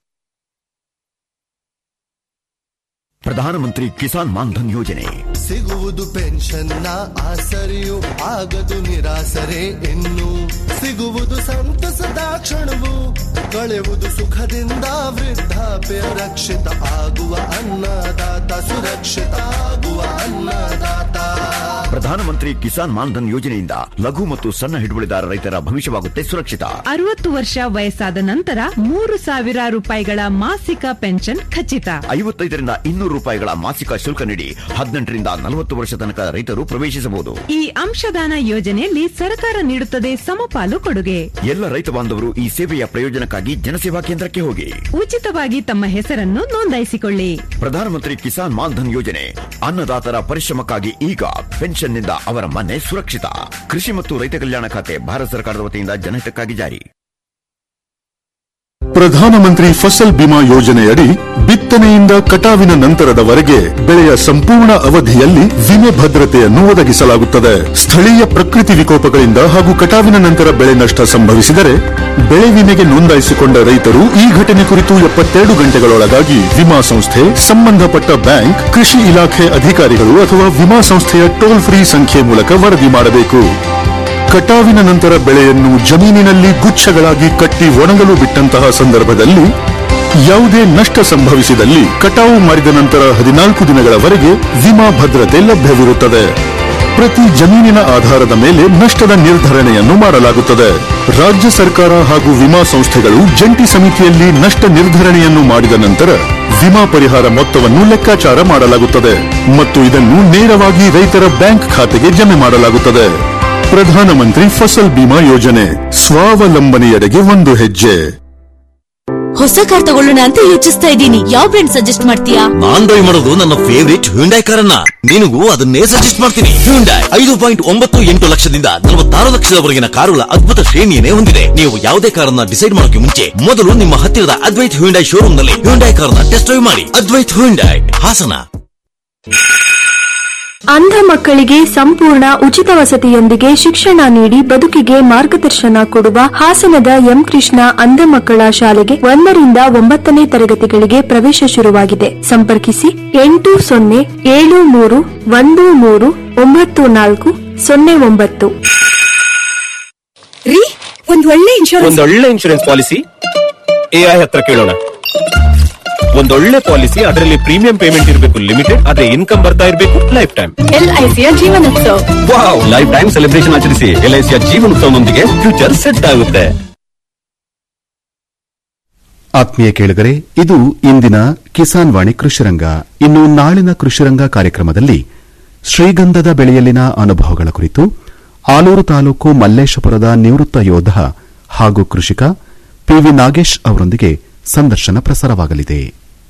ಪ್ರಧಾನಮಂತ್ರಿ ಕಿಸಾನ್ ಮಾನ್ಧನ್ ಯೋಜನೆ ಸಿಗುವುದು ಪೆನ್ಷನ್ನ ಆಸರೆಯು ಆಗದು ನಿರಾಸರೆ ಇನ್ನು ಸಿಗುವುದು ಸಂತಸದ ಕ್ಷಣವು ಕಳೆಯುವುದು ಸುಖದಿಂದ ವೃದ್ಧಾಪ್ಯ ರಕ್ಷಿತ ಆಗುವ ಅನ್ನದಾತ ಸುರಕ್ಷಿತ ಆಗುವ ಅನ್ನದಾತ ಪ್ರಧಾನಮಂತ್ರಿ ಕಿಸಾನ್ ಮಾನ್ಧನ್ ಯೋಜನೆಯಿಂದ ಲಘು ಮತ್ತು ಸಣ್ಣ ಹಿಡುವಳಿದಾರ ರೈತರ ಭವಿಷ್ಯವಾಗುತ್ತೆ ಸುರಕ್ಷಿತ ಅರವತ್ತು ವರ್ಷ ವಯಸ್ಸಾದ ನಂತರ ಮೂರು ಸಾವಿರ ರೂಪಾಯಿಗಳ ಮಾಸಿಕ ಪೆನ್ಷನ್ ಖಚಿತ ಐವತ್ತೈದರಿಂದ ಇನ್ನೂರು ರೂಪಾಯಿಗಳ ಮಾಸಿಕ ಶುಲ್ಕ ನೀಡಿ ಹದಿನೆಂಟರಿಂದ ನಲವತ್ತು ವರ್ಷ ತನಕ ರೈತರು ಪ್ರವೇಶಿಸಬಹುದು ಈ ಅಂಶದಾನ ಯೋಜನೆಯಲ್ಲಿ ಸರ್ಕಾರ ನೀಡುತ್ತದೆ ಸಮಪಾಲು ಕೊಡುಗೆ ಎಲ್ಲ ರೈತ ಬಾಂಧವರು ಈ ಸೇವೆಯ ಪ್ರಯೋಜನಕ್ಕಾಗಿ ಜನಸೇವಾ ಕೇಂದ್ರಕ್ಕೆ ಹೋಗಿ ಉಚಿತವಾಗಿ ತಮ್ಮ ಹೆಸರನ್ನು ನೋಂದಾಯಿಸಿಕೊಳ್ಳಿ ಪ್ರಧಾನಮಂತ್ರಿ ಕಿಸಾನ್ ಮಾನ್ಧನ್ ಯೋಜನೆ ಅನ್ನದಾತರ ಪರಿಶ್ರಮಕ್ಕಾಗಿ ಈಗ ಪೆನ್ಷನ್ನಿಂದ ಅವರ ಮನೆ ಸುರಕ್ಷಿತ ಕೃಷಿ ಮತ್ತು ರೈತ ಕಲ್ಯಾಣ ಖಾತೆ ಭಾರತ ಸರ್ಕಾರದ ವತಿಯಿಂದ ಜನಹಿತಕ್ಕಾಗಿ ಜಾರಿ ಪ್ರಧಾನಮಂತ್ರಿ ಫಸಲ್ ಬಿಮಾ ಯೋಜನೆಯಡಿ ಬಿತ್ತನೆಯಿಂದ ಕಟಾವಿನ ನಂತರದವರೆಗೆ ಬೆಳೆಯ ಸಂಪೂರ್ಣ ಅವಧಿಯಲ್ಲಿ ವಿಮೆ ಭದ್ರತೆಯನ್ನು ಒದಗಿಸಲಾಗುತ್ತದೆ ಸ್ಥಳೀಯ ಪ್ರಕೃತಿ ವಿಕೋಪಗಳಿಂದ ಹಾಗೂ ಕಟಾವಿನ ನಂತರ ಬೆಳೆ ನಷ್ಟ ಸಂಭವಿಸಿದರೆ ಬೆಳೆ ವಿಮೆಗೆ ನೋಂದಾಯಿಸಿಕೊಂಡ ರೈತರು ಈ ಘಟನೆ ಕುರಿತು ಎಪ್ಪತ್ತೆರಡು ಗಂಟೆಗಳೊಳಗಾಗಿ ವಿಮಾ ಸಂಸ್ಥೆ ಸಂಬಂಧಪಟ್ಟ ಬ್ಯಾಂಕ್ ಕೃಷಿ ಇಲಾಖೆ ಅಧಿಕಾರಿಗಳು ಅಥವಾ ವಿಮಾ ಸಂಸ್ಥೆಯ ಟೋಲ್ ಫ್ರೀ ಸಂಖ್ಯೆ ಮೂಲಕ ವರದಿ ಮಾಡಬೇಕು ಕಟಾವಿನ ನಂತರ ಬೆಳೆಯನ್ನು ಜಮೀನಿನಲ್ಲಿ ಗುಚ್ಛಗಳಾಗಿ ಕಟ್ಟಿ ಒಣಗಲು ಬಿಟ್ಟಂತಹ ಸಂದರ್ಭದಲ್ಲಿ ಯಾವುದೇ ನಷ್ಟ ಸಂಭವಿಸಿದಲ್ಲಿ ಕಟಾವು ಮಾಡಿದ ನಂತರ ಹದಿನಾಲ್ಕು ದಿನಗಳವರೆಗೆ ವಿಮಾ ಭದ್ರತೆ ಲಭ್ಯವಿರುತ್ತದೆ ಪ್ರತಿ ಜಮೀನಿನ ಆಧಾರದ ಮೇಲೆ ನಷ್ಟದ ನಿರ್ಧರಣೆಯನ್ನು ಮಾಡಲಾಗುತ್ತದೆ ರಾಜ್ಯ ಸರ್ಕಾರ ಹಾಗೂ ವಿಮಾ ಸಂಸ್ಥೆಗಳು ಜಂಟಿ ಸಮಿತಿಯಲ್ಲಿ ನಷ್ಟ ನಿರ್ಧರಣೆಯನ್ನು ಮಾಡಿದ ನಂತರ ವಿಮಾ ಪರಿಹಾರ ಮೊತ್ತವನ್ನು ಲೆಕ್ಕಾಚಾರ ಮಾಡಲಾಗುತ್ತದೆ ಮತ್ತು ಇದನ್ನು ನೇರವಾಗಿ ರೈತರ ಬ್ಯಾಂಕ್ ಖಾತೆಗೆ ಜಮೆ ಮಾಡಲಾಗುತ್ತದೆ ಪ್ರಧಾನಮಂತ್ರಿ ಫಸಲ್ ಬಿಮಾ ಯೋಜನೆ ಸ್ವಾವಲಂಬನೆಯೆಡೆಗೆ ಒಂದು ಹೆಜ್ಜೆ ಹೊಸ ಕಾರ್ ತಗೊಳ್ಳೋಣ ಅಂತ ಯೋಚಿಸ್ತಾ ಇದ್ದೀನಿ ಯಾವ ಬ್ರ್ಯಾಂಡ್ ಸಜೆಸ್ಟ್ ಮಾಡ್ತೀಯಾ ನಾನ್ ಡ್ರೈವ್ ಮಾಡೋದು ನನ್ನ ಫೇವರಿಟ್ ಹ್ಯುಂಡೈ ಕಾರನ್ನ ನಿನಗೂ ಅದನ್ನೇ ಸಜೆಸ್ಟ್ ಮಾಡ್ತೀನಿ ಹ್ಯುಂಡೈ ಐದು ಪಾಯಿಂಟ್ ಒಂಬತ್ತು ಎಂಟು ಲಕ್ಷದಿಂದ ನಲವತ್ತಾರು ಲಕ್ಷದವರೆಗಿನ ಕಾರುಗಳ ಅದ್ಭುತ ಶ್ರೇಣಿಯನ್ನೇ ಹೊಂದಿದೆ ನೀವು ಯಾವುದೇ ಕಾರನ್ನ ಡಿಸೈಡ್ ಮಾಡೋಕೆ ಮುಂಚೆ ಮೊದಲು ನಿಮ್ಮ ಹತ್ತಿರದ ಅದ್ವೈತ್ ಹ್ಯುಂಡೈ ಶೋರೂಮ್ ನಲ್ಲಿ ಹ್ಯುಂಡೈ ಕಾರನ್ನ ಟೆಸ್ಟ್ ಡ್ರೈವ್ ಮಾಡಿ ಅದ್ವೈತ್ ಹ್ಯುಂಡೈ ಹಾಸನ ಅಂಧ ಮಕ್ಕಳಿಗೆ ಸಂಪೂರ್ಣ ಉಚಿತ ವಸತಿಯೊಂದಿಗೆ ಶಿಕ್ಷಣ ನೀಡಿ ಬದುಕಿಗೆ ಮಾರ್ಗದರ್ಶನ ಕೊಡುವ ಹಾಸನದ ಎಂ ಕೃಷ್ಣ ಅಂಧ ಮಕ್ಕಳ ಶಾಲೆಗೆ ಒಂದರಿಂದ ಒಂಬತ್ತನೇ ತರಗತಿಗಳಿಗೆ ಪ್ರವೇಶ ಶುರುವಾಗಿದೆ ಸಂಪರ್ಕಿಸಿ ಎಂಟು ಸೊನ್ನೆ ಏಳು ಮೂರು ಒಂದು ಮೂರು ಒಂಬತ್ತು ನಾಲ್ಕು ಸೊನ್ನೆ ಒಂಬತ್ತು ರೀ ಒಂದ್ ಒಳ್ಳೆ ಇನ್ಶೂರೆನ್ಸ್ ಒಂದೊಳ್ಳೆ ಇನ್ಶೂರೆನ್ಸ್ ಪಾಲಿಸಿ ಎಐ ಹತ್ರ ಕೇಳೋಣ ಒಂದೊಳ್ಳೆ ಪಾಲಿಸಿ ಅದರಲ್ಲಿ ಪ್ರೀಮಿಯಂ ಪೇಮೆಂಟ್ ಇರಬೇಕು ಲಿಮಿಟೆಡ್ ಆದ್ರೆ ಇನ್ಕಮ್ ಬರ್ತಾ ಇರಬೇಕು ಲೈಫ್ ಟೈಮ್ ಎಲ್ಐಸಿಯ Jeevan Utsav wow life time celebration ಆಚರಿಸಿ ಎಲ್ಐಸಿಯ ಜೀವನೋತ್ಸವದೊಂದಿಗೆ ಫ್ಯೂಚರ್ ಸೆಟ್ ಆಗುತ್ತೆ ಆತ್ಮೀಯ ಕೇಳುಗರೆ ಇದು ಇಂದಿನ ಕಿಸಾನ್ ವಾಣಿ ಕೃಷಿರಂಗ ಇನ್ನು ನಾಳಿನ ಕೃಷಿರಂಗ ಕಾರ್ಯಕ್ರಮದಲ್ಲಿ ಶ್ರೀಗಂಧದ ಬೆಳೆಯಲ್ಲಿನ ಅನುಭವಗಳ ಕುರಿತು ಆಲೂರು ತಾಲೂಕು ಮಲ್ಲೇಶಪುರದ ನಿವೃತ್ತ ಯೋಧ ಹಾಗೂ ಕೃಷಿಕ ಪಿವಿ ನಾಗೇಶ್ ಅವರೊಂದಿಗೆ ಸಂದರ್ಶನ ಪ್ರಸಾರವಾಗಲಿದೆ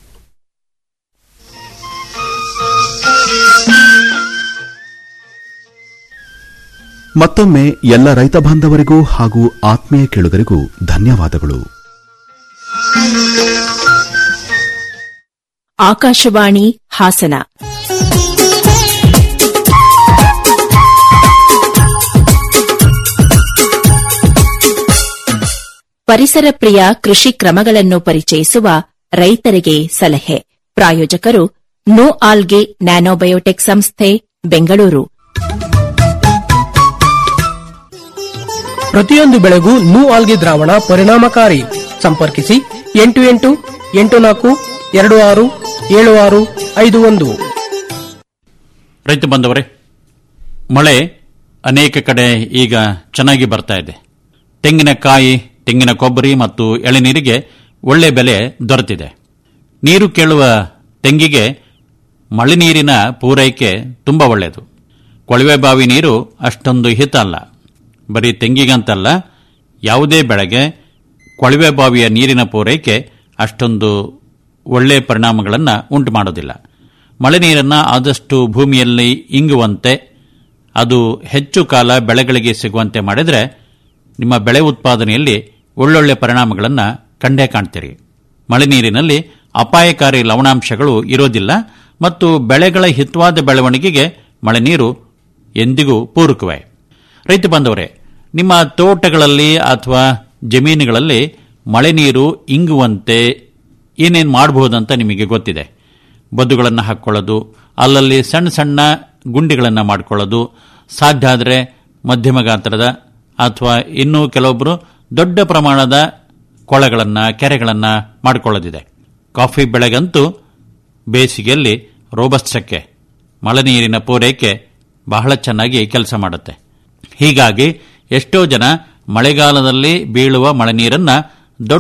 ಮತ್ತೊಮ್ಮೆ ಎಲ್ಲ ರೈತ ಬಾಂಧವರಿಗೂ ಹಾಗೂ ಆತ್ಮೀಯ ಕೇಳುಗರಿಗೂ ಧನ್ಯವಾದಗಳು ಆಕಾಶವಾಣಿ ಹಾಸನ ಪರಿಸರ ಪ್ರಿಯ ಕೃಷಿ ಕ್ರಮಗಳನ್ನು ಪರಿಚಯಿಸುವ ರೈತರಿಗೆ ಸಲಹೆ ಪ್ರಾಯೋಜಕರು ನೋ ಆಲ್ಗೆ ನ್ಯಾನೋಬಯೋಟೆಕ್ ಸಂಸ್ಥೆ ಬೆಂಗಳೂರು ಪ್ರತಿಯೊಂದು ಬೆಳೆಗೂ ನೂ ಆಲ್ಗೆ ದ್ರಾವಣ ಪರಿಣಾಮಕಾರಿ ಸಂಪರ್ಕಿಸಿ ಎಂಟು ಎಂಟು ಎಂಟು ನಾಲ್ಕು ಎರಡು ಆರು ಏಳು ಆರು ಐದು ಒಂದು ರೈತ ಬಂದವರೇ ಮಳೆ ಅನೇಕ ಕಡೆ ಈಗ ಚೆನ್ನಾಗಿ ಬರ್ತಾ ಇದೆ ತೆಂಗಿನಕಾಯಿ ತೆಂಗಿನ ಕೊಬ್ಬರಿ ಮತ್ತು ಎಳೆನೀರಿಗೆ ಒಳ್ಳೆ ಬೆಲೆ ದೊರೆತಿದೆ ನೀರು ಕೇಳುವ ತೆಂಗಿಗೆ ಮಳೆ ನೀರಿನ ಪೂರೈಕೆ ತುಂಬ ಒಳ್ಳೆಯದು ಕೊಳವೆ ಬಾವಿ ನೀರು ಅಷ್ಟೊಂದು ಹಿತ ಅಲ್ಲ ಬರೀ ತೆಂಗಿಗಂತಲ್ಲ ಯಾವುದೇ ಬೆಳೆಗೆ ಕೊಳವೆ ಬಾವಿಯ ನೀರಿನ ಪೂರೈಕೆ ಅಷ್ಟೊಂದು ಒಳ್ಳೆ ಪರಿಣಾಮಗಳನ್ನು ಉಂಟು ಮಾಡೋದಿಲ್ಲ ಮಳೆ ನೀರನ್ನು ಆದಷ್ಟು ಭೂಮಿಯಲ್ಲಿ ಇಂಗುವಂತೆ ಅದು ಹೆಚ್ಚು ಕಾಲ ಬೆಳೆಗಳಿಗೆ ಸಿಗುವಂತೆ ಮಾಡಿದರೆ ನಿಮ್ಮ ಬೆಳೆ ಉತ್ಪಾದನೆಯಲ್ಲಿ ಒಳ್ಳೊಳ್ಳೆ ಪರಿಣಾಮಗಳನ್ನು ಕಂಡೇ ಕಾಣ್ತೀರಿ ಮಳೆ ನೀರಿನಲ್ಲಿ ಅಪಾಯಕಾರಿ ಲವಣಾಂಶಗಳು ಇರೋದಿಲ್ಲ ಮತ್ತು ಬೆಳೆಗಳ ಹಿತವಾದ ಬೆಳವಣಿಗೆಗೆ ಮಳೆ ನೀರು ಎಂದಿಗೂ ಪೂರಕವೇ ರೈತ ಬಾಂಧವರೇ ನಿಮ್ಮ ತೋಟಗಳಲ್ಲಿ ಅಥವಾ ಜಮೀನುಗಳಲ್ಲಿ ಮಳೆ ನೀರು ಇಂಗುವಂತೆ ಏನೇನು ಮಾಡಬಹುದಂತ ನಿಮಗೆ ಗೊತ್ತಿದೆ ಬದುಗಳನ್ನು ಹಾಕ್ಕೊಳ್ಳೋದು ಅಲ್ಲಲ್ಲಿ ಸಣ್ಣ ಸಣ್ಣ ಗುಂಡಿಗಳನ್ನು ಮಾಡಿಕೊಳ್ಳೋದು ಸಾಧ್ಯ ಆದರೆ ಮಧ್ಯಮ ಗಾತ್ರದ ಅಥವಾ ಇನ್ನೂ ಕೆಲವೊಬ್ಬರು ದೊಡ್ಡ ಪ್ರಮಾಣದ ಕೊಳಗಳನ್ನು ಕೆರೆಗಳನ್ನು ಮಾಡಿಕೊಳ್ಳೋದಿದೆ ಕಾಫಿ ಬೆಳೆಗಂತೂ ಬೇಸಿಗೆಯಲ್ಲಿ ರೋಬಸ್ಟಕ್ಕೆ ಮಳೆ ನೀರಿನ ಪೂರೈಕೆ ಬಹಳ ಚೆನ್ನಾಗಿ ಕೆಲಸ ಮಾಡುತ್ತೆ ಹೀಗಾಗಿ ಎಷ್ಟೋ ಜನ ಮಳೆಗಾಲದಲ್ಲಿ ಬೀಳುವ ಮಳೆ ನೀರನ್ನು